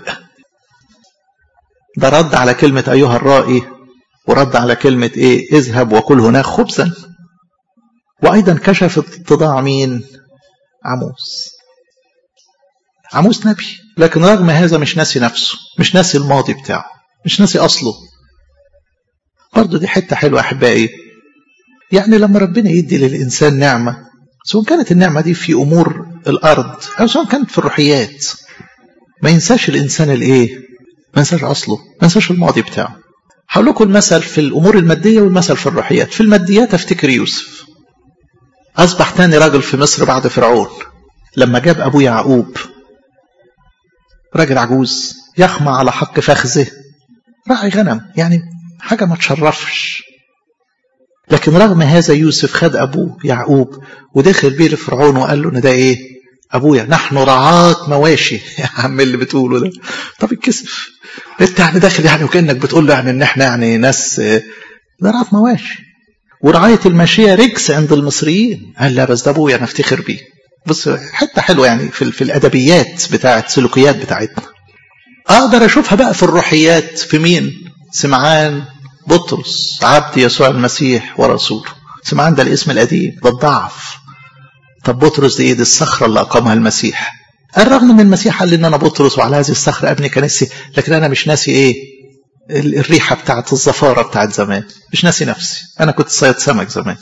ده رد على كلمة أيها الرائي ورد على كلمة إيه اذهب وكل هناك خبزا وأيضا كشف اتضاع مين عموس عموس نبي لكن رغم هذا مش ناسي نفسه مش ناسي الماضي بتاعه مش ناسي أصله برضه دي حته حلوه احبائي يعني لما ربنا يدي للانسان نعمه سواء كانت النعمه دي في امور الارض او سواء كانت في الروحيات ما ينساش الانسان الايه ما ينساش اصله ما ينساش الماضي بتاعه هقول لكم المثل في الامور الماديه والمثل في الروحيات في الماديات افتكر يوسف اصبح تاني راجل في مصر بعد فرعون لما جاب ابوه يعقوب راجل عجوز يخمع على حق فخذه راعي غنم يعني حاجه ما تشرفش لكن رغم هذا يوسف خد ابوه يعقوب ودخل بيه لفرعون وقال له ان ده ايه ابويا نحن رعاة مواشي يا عم اللي بتقوله ده طب اتكسف انت يعني داخل يعني وكانك بتقول له يعني ان احنا يعني ناس ده رعاة مواشي ورعاية الماشية رجس عند المصريين قال لا بس ده ابويا انا افتخر بيه بص حته حلوه يعني في, في الادبيات بتاعت سلوكيات بتاعتنا اقدر اشوفها بقى في الروحيات في مين سمعان بطرس عبد يسوع المسيح ورسوله سمعان ده الاسم القديم ده الضعف طب بطرس دي ايه دي الصخره اللي اقامها المسيح الرغم ان المسيح قال لي ان انا بطرس وعلى هذه الصخره ابني كنيستي لكن انا مش ناسي ايه الريحه بتاعت الزفاره بتاعت زمان مش ناسي نفسي انا كنت صياد سمك زمان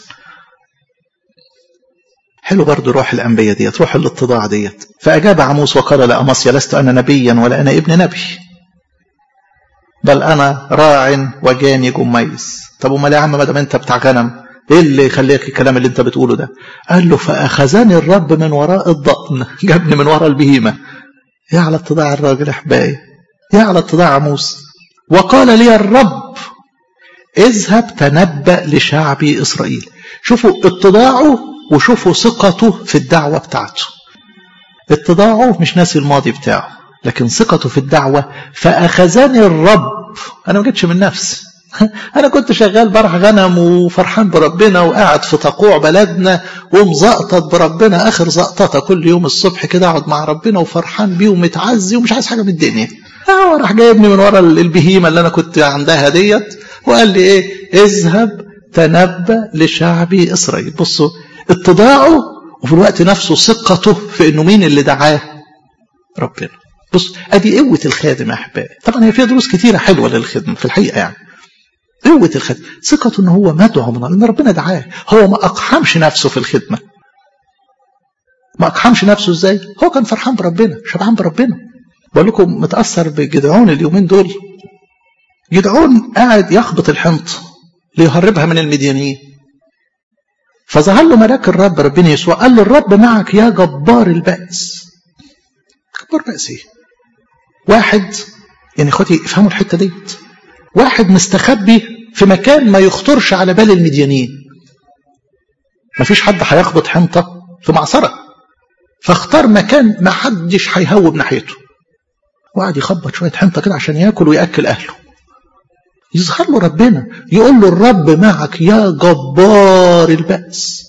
حلو برضو روح الأنبياء ديت روح الاتضاع ديت فأجاب عموس وقال لأمصيا لست أنا نبيا ولا أنا ابن نبي بل أنا راع وجاني جميز طب وما يا عم ما دام أنت بتاع غنم ايه اللي يخليك الكلام اللي انت بتقوله ده قال له فاخذني الرب من وراء الضأن جابني من وراء البهيمه يا على اتضاع الراجل احبائي يا على اتضاع عموس وقال لي الرب اذهب تنبأ لشعبي اسرائيل شوفوا اتضاعه وشوفوا ثقته في الدعوه بتاعته اتضاعه مش ناسي الماضي بتاعه لكن ثقته في الدعوه فاخذني الرب انا ما جيتش من نفسي أنا كنت شغال برح غنم وفرحان بربنا وقاعد في تقوع بلدنا ومزقطط بربنا آخر زقططة كل يوم الصبح كده أقعد مع ربنا وفرحان بيه ومتعزي ومش عايز حاجة من الدنيا. هو راح جايبني من ورا البهيمة اللي أنا كنت عندها ديت وقال لي إيه؟ اذهب تنبأ لشعبي إسرائيل. بصوا اتضاعه وفي الوقت نفسه ثقته في إنه مين اللي دعاه؟ ربنا. بص ادي قوه الخادم يا احبائي طبعا هي فيها دروس كتيره حلوه للخدمه في الحقيقه يعني قوة الخدمة ثقته ان هو مدعو من ان ربنا دعاه هو ما اقحمش نفسه في الخدمة ما اقحمش نفسه ازاي هو كان فرحان بربنا شبعان بربنا بقول لكم متأثر بجدعون اليومين دول جدعون قاعد يخبط الحنط ليهربها من المديانيين فظهر له ملاك الرب ربنا يسوع قال له الرب معك يا جبار البأس جبار بأس ايه واحد يعني اخواتي افهموا الحته ديت واحد مستخبي في مكان ما يخطرش على بال المديانين مفيش حد هيخبط حنطة في معصرة فاختار مكان ما حدش هيهوب ناحيته وقعد يخبط شوية حنطة كده عشان ياكل ويأكل أهله يظهر له ربنا يقول له الرب معك يا جبار البأس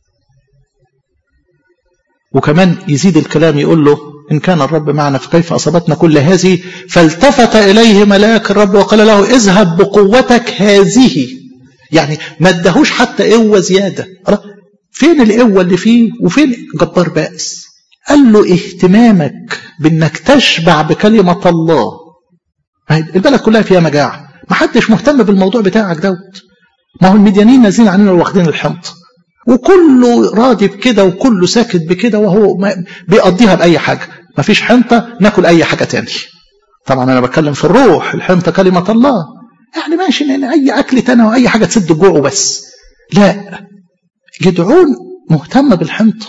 وكمان يزيد الكلام يقول له إن كان الرب معنا فكيف أصابتنا كل هذه فالتفت إليه ملاك الرب وقال له اذهب بقوتك هذه يعني ما ادهوش حتى قوة زيادة فين القوة اللي فيه وفين جبار بأس قال له اهتمامك بانك تشبع بكلمة الله البلد كلها فيها مجاعة ما حدش مهتم بالموضوع بتاعك دوت ما هو المديانين نازلين علينا واخدين الحنط وكله راضي بكده وكله ساكت بكده وهو بيقضيها بأي حاجة ما فيش حنطة ناكل أي حاجة تاني طبعا أنا بتكلم في الروح الحنطة كلمة الله يعني ماشي إن أي أكل تاني وأي حاجة تسد الجوع وبس لا جدعون مهتم بالحنطة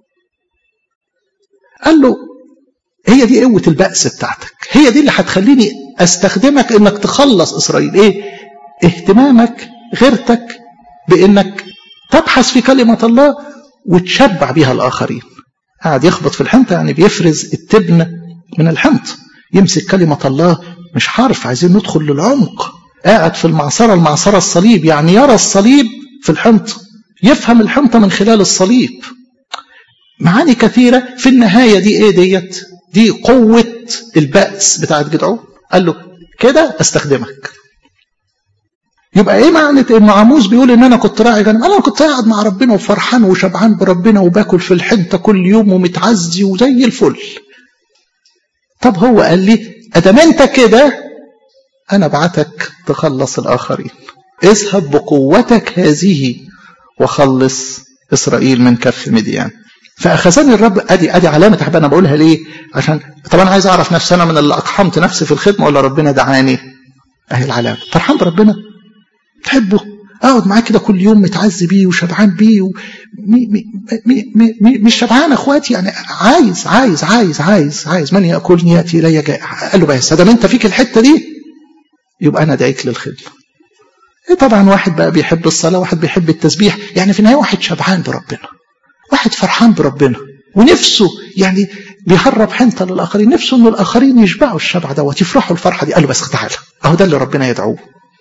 قال له هي دي قوة البأس بتاعتك هي دي اللي هتخليني أستخدمك إنك تخلص إسرائيل إيه اهتمامك غيرتك بإنك تبحث في كلمة الله وتشبع بها الآخرين قاعد يخبط في الحنطة يعني بيفرز التبن من الحنط يمسك كلمة الله مش حرف عايزين ندخل للعمق قاعد في المعصرة المعصرة الصليب يعني يرى الصليب في الحنطة يفهم الحنطة من خلال الصليب معاني كثيرة في النهاية دي ايه ديت دي قوة البأس بتاعت جدعون قال له كده استخدمك يبقى ايه معنى ان عموس بيقول ان انا كنت راعي غنم انا كنت قاعد مع ربنا وفرحان وشبعان بربنا وباكل في الحنطه كل يوم ومتعزي وزي الفل طب هو قال لي ادام انت كده انا ابعتك تخلص الاخرين اذهب بقوتك هذه وخلص إسرائيل من كف مديان فأخذني الرب أدي أدي علامة أحب أنا بقولها ليه عشان طبعا عايز أعرف نفسي أنا من اللي أقحمت نفسي في الخدمة ولا ربنا دعاني أهي العلامة فرحان بربنا تحبه اقعد معاه كده كل يوم متعز بيه وشبعان بيه و... مي مي مي مي مي مش شبعان اخواتي يعني عايز عايز عايز عايز عايز من ياكلني ياتي الي جائع قال له بس ده انت فيك الحته دي يبقى انا ادعيك للخدمه إيه طبعا واحد بقى بيحب الصلاه واحد بيحب التسبيح يعني في النهايه واحد شبعان بربنا واحد فرحان بربنا ونفسه يعني بيهرب حنطه للاخرين نفسه ان الاخرين يشبعوا الشبع دوت يفرحوا الفرحه دي قال له بس تعالى اهو ده اللي ربنا يدعوه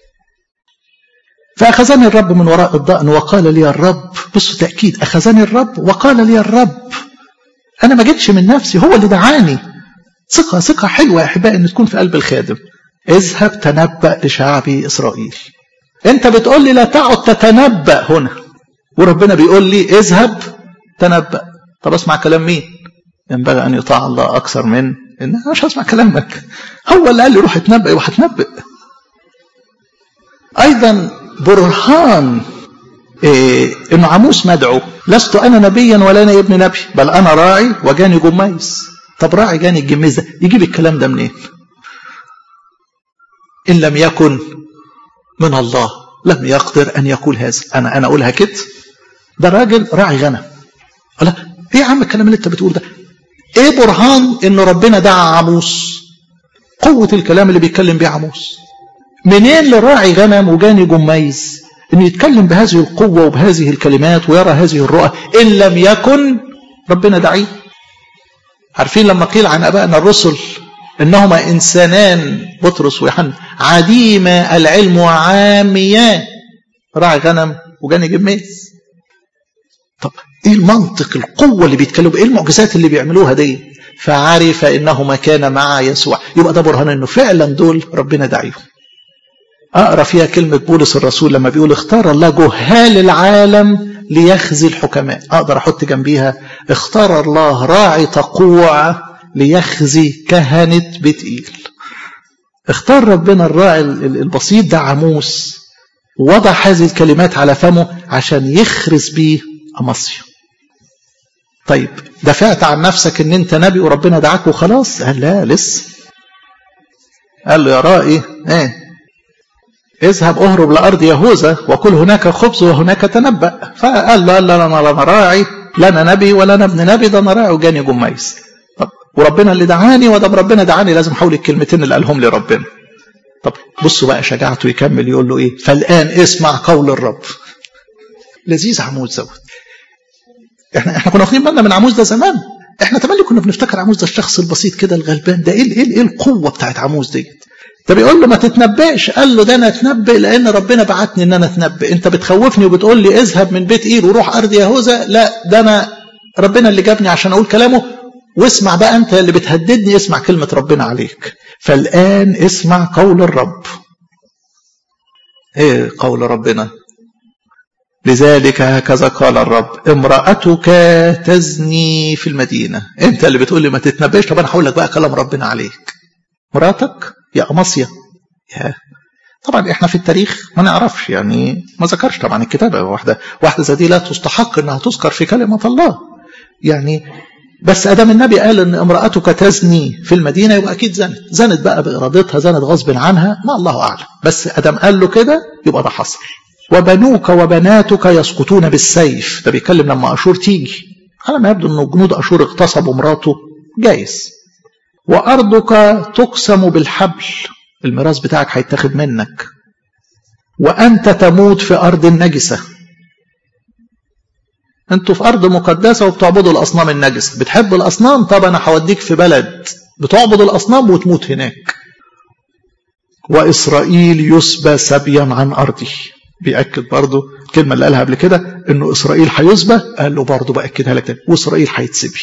فأخذني الرب من وراء الضأن وقال لي الرب بصوا تأكيد أخذني الرب وقال لي الرب أنا ما جيتش من نفسي هو اللي دعاني ثقة ثقة حلوة يا أحبائي إن تكون في قلب الخادم اذهب تنبأ لشعبي إسرائيل أنت بتقول لي لا تعد تتنبأ هنا وربنا بيقول لي اذهب تنبأ طب اسمع كلام مين ينبغي أن يطاع الله أكثر من إن أنا مش هسمع كلامك هو اللي قال لي روح اتنبأ وهتنبأ أيضا برهان إيه انه عموس مدعو لست انا نبيا ولا انا ابن نبي بل انا راعي وجاني جميز طب راعي جاني الجميز ده يجيب الكلام ده منين ان لم يكن من الله لم يقدر ان يقول هذا انا انا اقولها كده ده راجل راعي غنم لا ايه يا عم الكلام اللي انت بتقول ده ايه برهان ان ربنا دعا عموس قوه الكلام اللي بيتكلم بيه عموس منين لراعي غنم وجاني جميز انه يتكلم بهذه القوة وبهذه الكلمات ويرى هذه الرؤى ان لم يكن ربنا دعيه عارفين لما قيل عن ابائنا الرسل انهما انسانان بطرس ويوحنا عديما العلم وعاميان راعي غنم وجاني جميز طب ايه المنطق القوة اللي بيتكلموا ايه المعجزات اللي بيعملوها دي فعرف انه ما كان مع يسوع يبقى ده برهان انه فعلا دول ربنا دعيهم أقرأ فيها كلمة بولس الرسول لما بيقول اختار الله جهال العالم ليخزي الحكماء أقدر أحط جنبيها اختار الله راعي تقوع ليخزي كهنة بيت إيل اختار ربنا الراعي البسيط ده عموس وضع هذه الكلمات على فمه عشان يخرس بيه أمصيا طيب دفعت عن نفسك ان انت نبي وربنا دعاك وخلاص قال لا لسه قال له يا رائي ايه اذهب اهرب لارض يهوذا وكل هناك خبز وهناك تنبأ فقال له لا انا لا انا راعي لا انا نبي ولا انا ابن نبي ده انا راعي وجاني جميز طب وربنا اللي دعاني ودام ربنا دعاني لازم احول الكلمتين اللي قالهم لي ربنا طب بصوا بقى شجاعته يكمل يقول له ايه فالان اسمع قول الرب لذيذ عمود دوت احنا احنا كنا واخدين بالنا من عموز ده زمان احنا تملي كنا بنفتكر عموز ده الشخص البسيط كده الغلبان ده ايه ايه ايه القوه بتاعت عموز ديت ده بيقول له ما تتنبأش قال له ده انا اتنبئ لان ربنا بعتني ان انا اتنبئ انت بتخوفني وبتقول لي اذهب من بيت ايل وروح ارض يهوذا لا ده انا ربنا اللي جابني عشان اقول كلامه واسمع بقى انت اللي بتهددني اسمع كلمه ربنا عليك فالان اسمع قول الرب ايه قول ربنا لذلك هكذا قال الرب امرأتك تزني في المدينة انت اللي بتقول لي ما تتنبأش طب انا هقول لك بقى كلام ربنا عليك مراتك يا أمصية يا طبعا احنا في التاريخ ما نعرفش يعني ما ذكرش طبعا الكتابة واحدة واحدة زي دي لا تستحق انها تذكر في كلمة الله يعني بس ادام النبي قال ان امرأتك تزني في المدينة يبقى اكيد زنت زنت بقى بارادتها زنت غصب عنها ما الله اعلم بس ادام قال له كده يبقى ده حصل وبنوك وبناتك يسقطون بالسيف ده بيتكلم لما اشور تيجي على ما يبدو انه جنود اشور اغتصبوا مراته جايز وأرضك تقسم بالحبل الميراث بتاعك هيتاخد منك وأنت تموت في أرض النجسة أنتوا في أرض مقدسة وبتعبدوا الأصنام النجسة بتحب الأصنام طب أنا هوديك في بلد بتعبد الأصنام وتموت هناك وإسرائيل يسبى سبيا عن أرضي بيأكد برضه الكلمة اللي قالها قبل كده إنه إسرائيل هيسبى قال له برضه بأكدها لك تاني وإسرائيل هيتسبي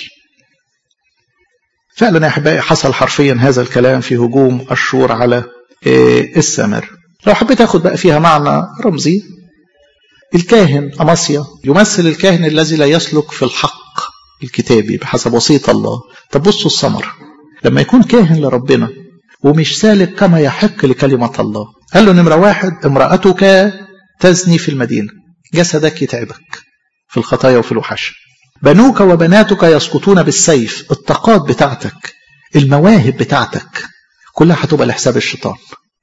فعلا يا احبائي حصل حرفيا هذا الكلام في هجوم الشور على السامر لو حبيت اخد بقى فيها معنى رمزي الكاهن أماسيا يمثل الكاهن الذي لا يسلك في الحق الكتابي بحسب وصية الله طب بصوا الثمر لما يكون كاهن لربنا ومش سالك كما يحق لكلمة الله قال له نمرة واحد امرأتك تزني في المدينة جسدك يتعبك في الخطايا وفي الوحش بنوك وبناتك يسقطون بالسيف الطاقات بتاعتك المواهب بتاعتك كلها هتبقى لحساب الشيطان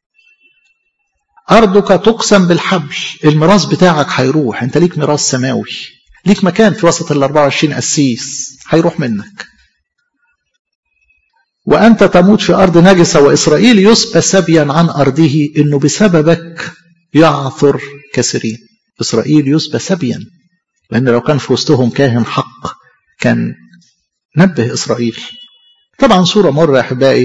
أرضك تقسم بالحبل الميراث بتاعك هيروح أنت ليك ميراث سماوي ليك مكان في وسط ال 24 قسيس هيروح منك وأنت تموت في أرض نجسة وإسرائيل يسبى سبيا عن أرضه إنه بسببك يعثر كثيرين إسرائيل يسبى سبيا لأن لو كان في وسطهم كاهن حق كان نبه إسرائيل طبعا صورة مرة أحبائي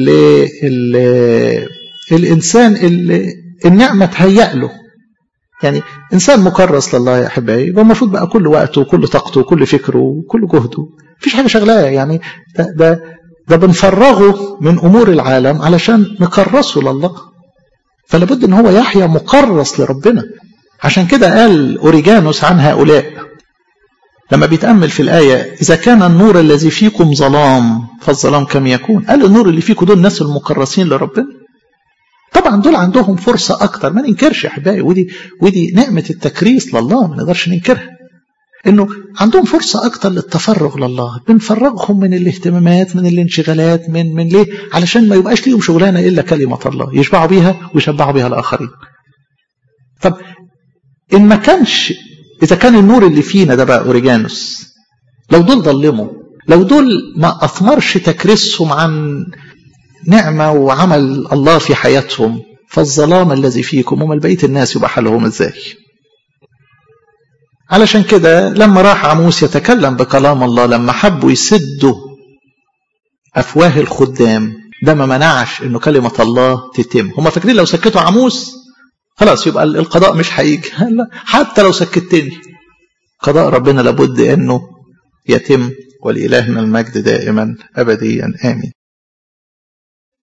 للإنسان اللي النعمة تهيأ له يعني إنسان مكرس لله يا أحبائي يبقى المفروض بقى كل وقته وكل طاقته وكل فكره وكل جهده مفيش حاجة شغلاه يعني ده, ده, ده بنفرغه من أمور العالم علشان نكرسه لله فلا بد ان هو يحيا مكرس لربنا عشان كده قال اوريجانوس عن هؤلاء لما بيتامل في الايه اذا كان النور الذي فيكم ظلام فالظلام كم يكون قال النور اللي فيكم دول الناس المكرسين لربنا طبعا دول عندهم فرصه اكتر ما ننكرش يا احبائي ودي ودي نعمه التكريس لله ما نقدرش ننكرها انه عندهم فرصه اكتر للتفرغ لله بنفرغهم من الاهتمامات من الانشغالات من من ليه علشان ما يبقاش ليهم شغلانه الا كلمه الله يشبعوا بيها ويشبعوا بيها الاخرين طب ان ما كانش اذا كان النور اللي فينا ده بقى اوريجانوس لو دول ظلموا لو دول ما اثمرش تكريسهم عن نعمه وعمل الله في حياتهم فالظلام الذي فيكم وما بقيه الناس يبقى حالهم ازاي علشان كده لما راح عموس يتكلم بكلام الله لما حبوا يسدوا أفواه الخدام ده ما منعش انه كلمة الله تتم هم فاكرين لو سكتوا عموس خلاص يبقى القضاء مش هيجي حتى لو سكتني قضاء ربنا لابد انه يتم ولإلهنا المجد دائما أبديا آمين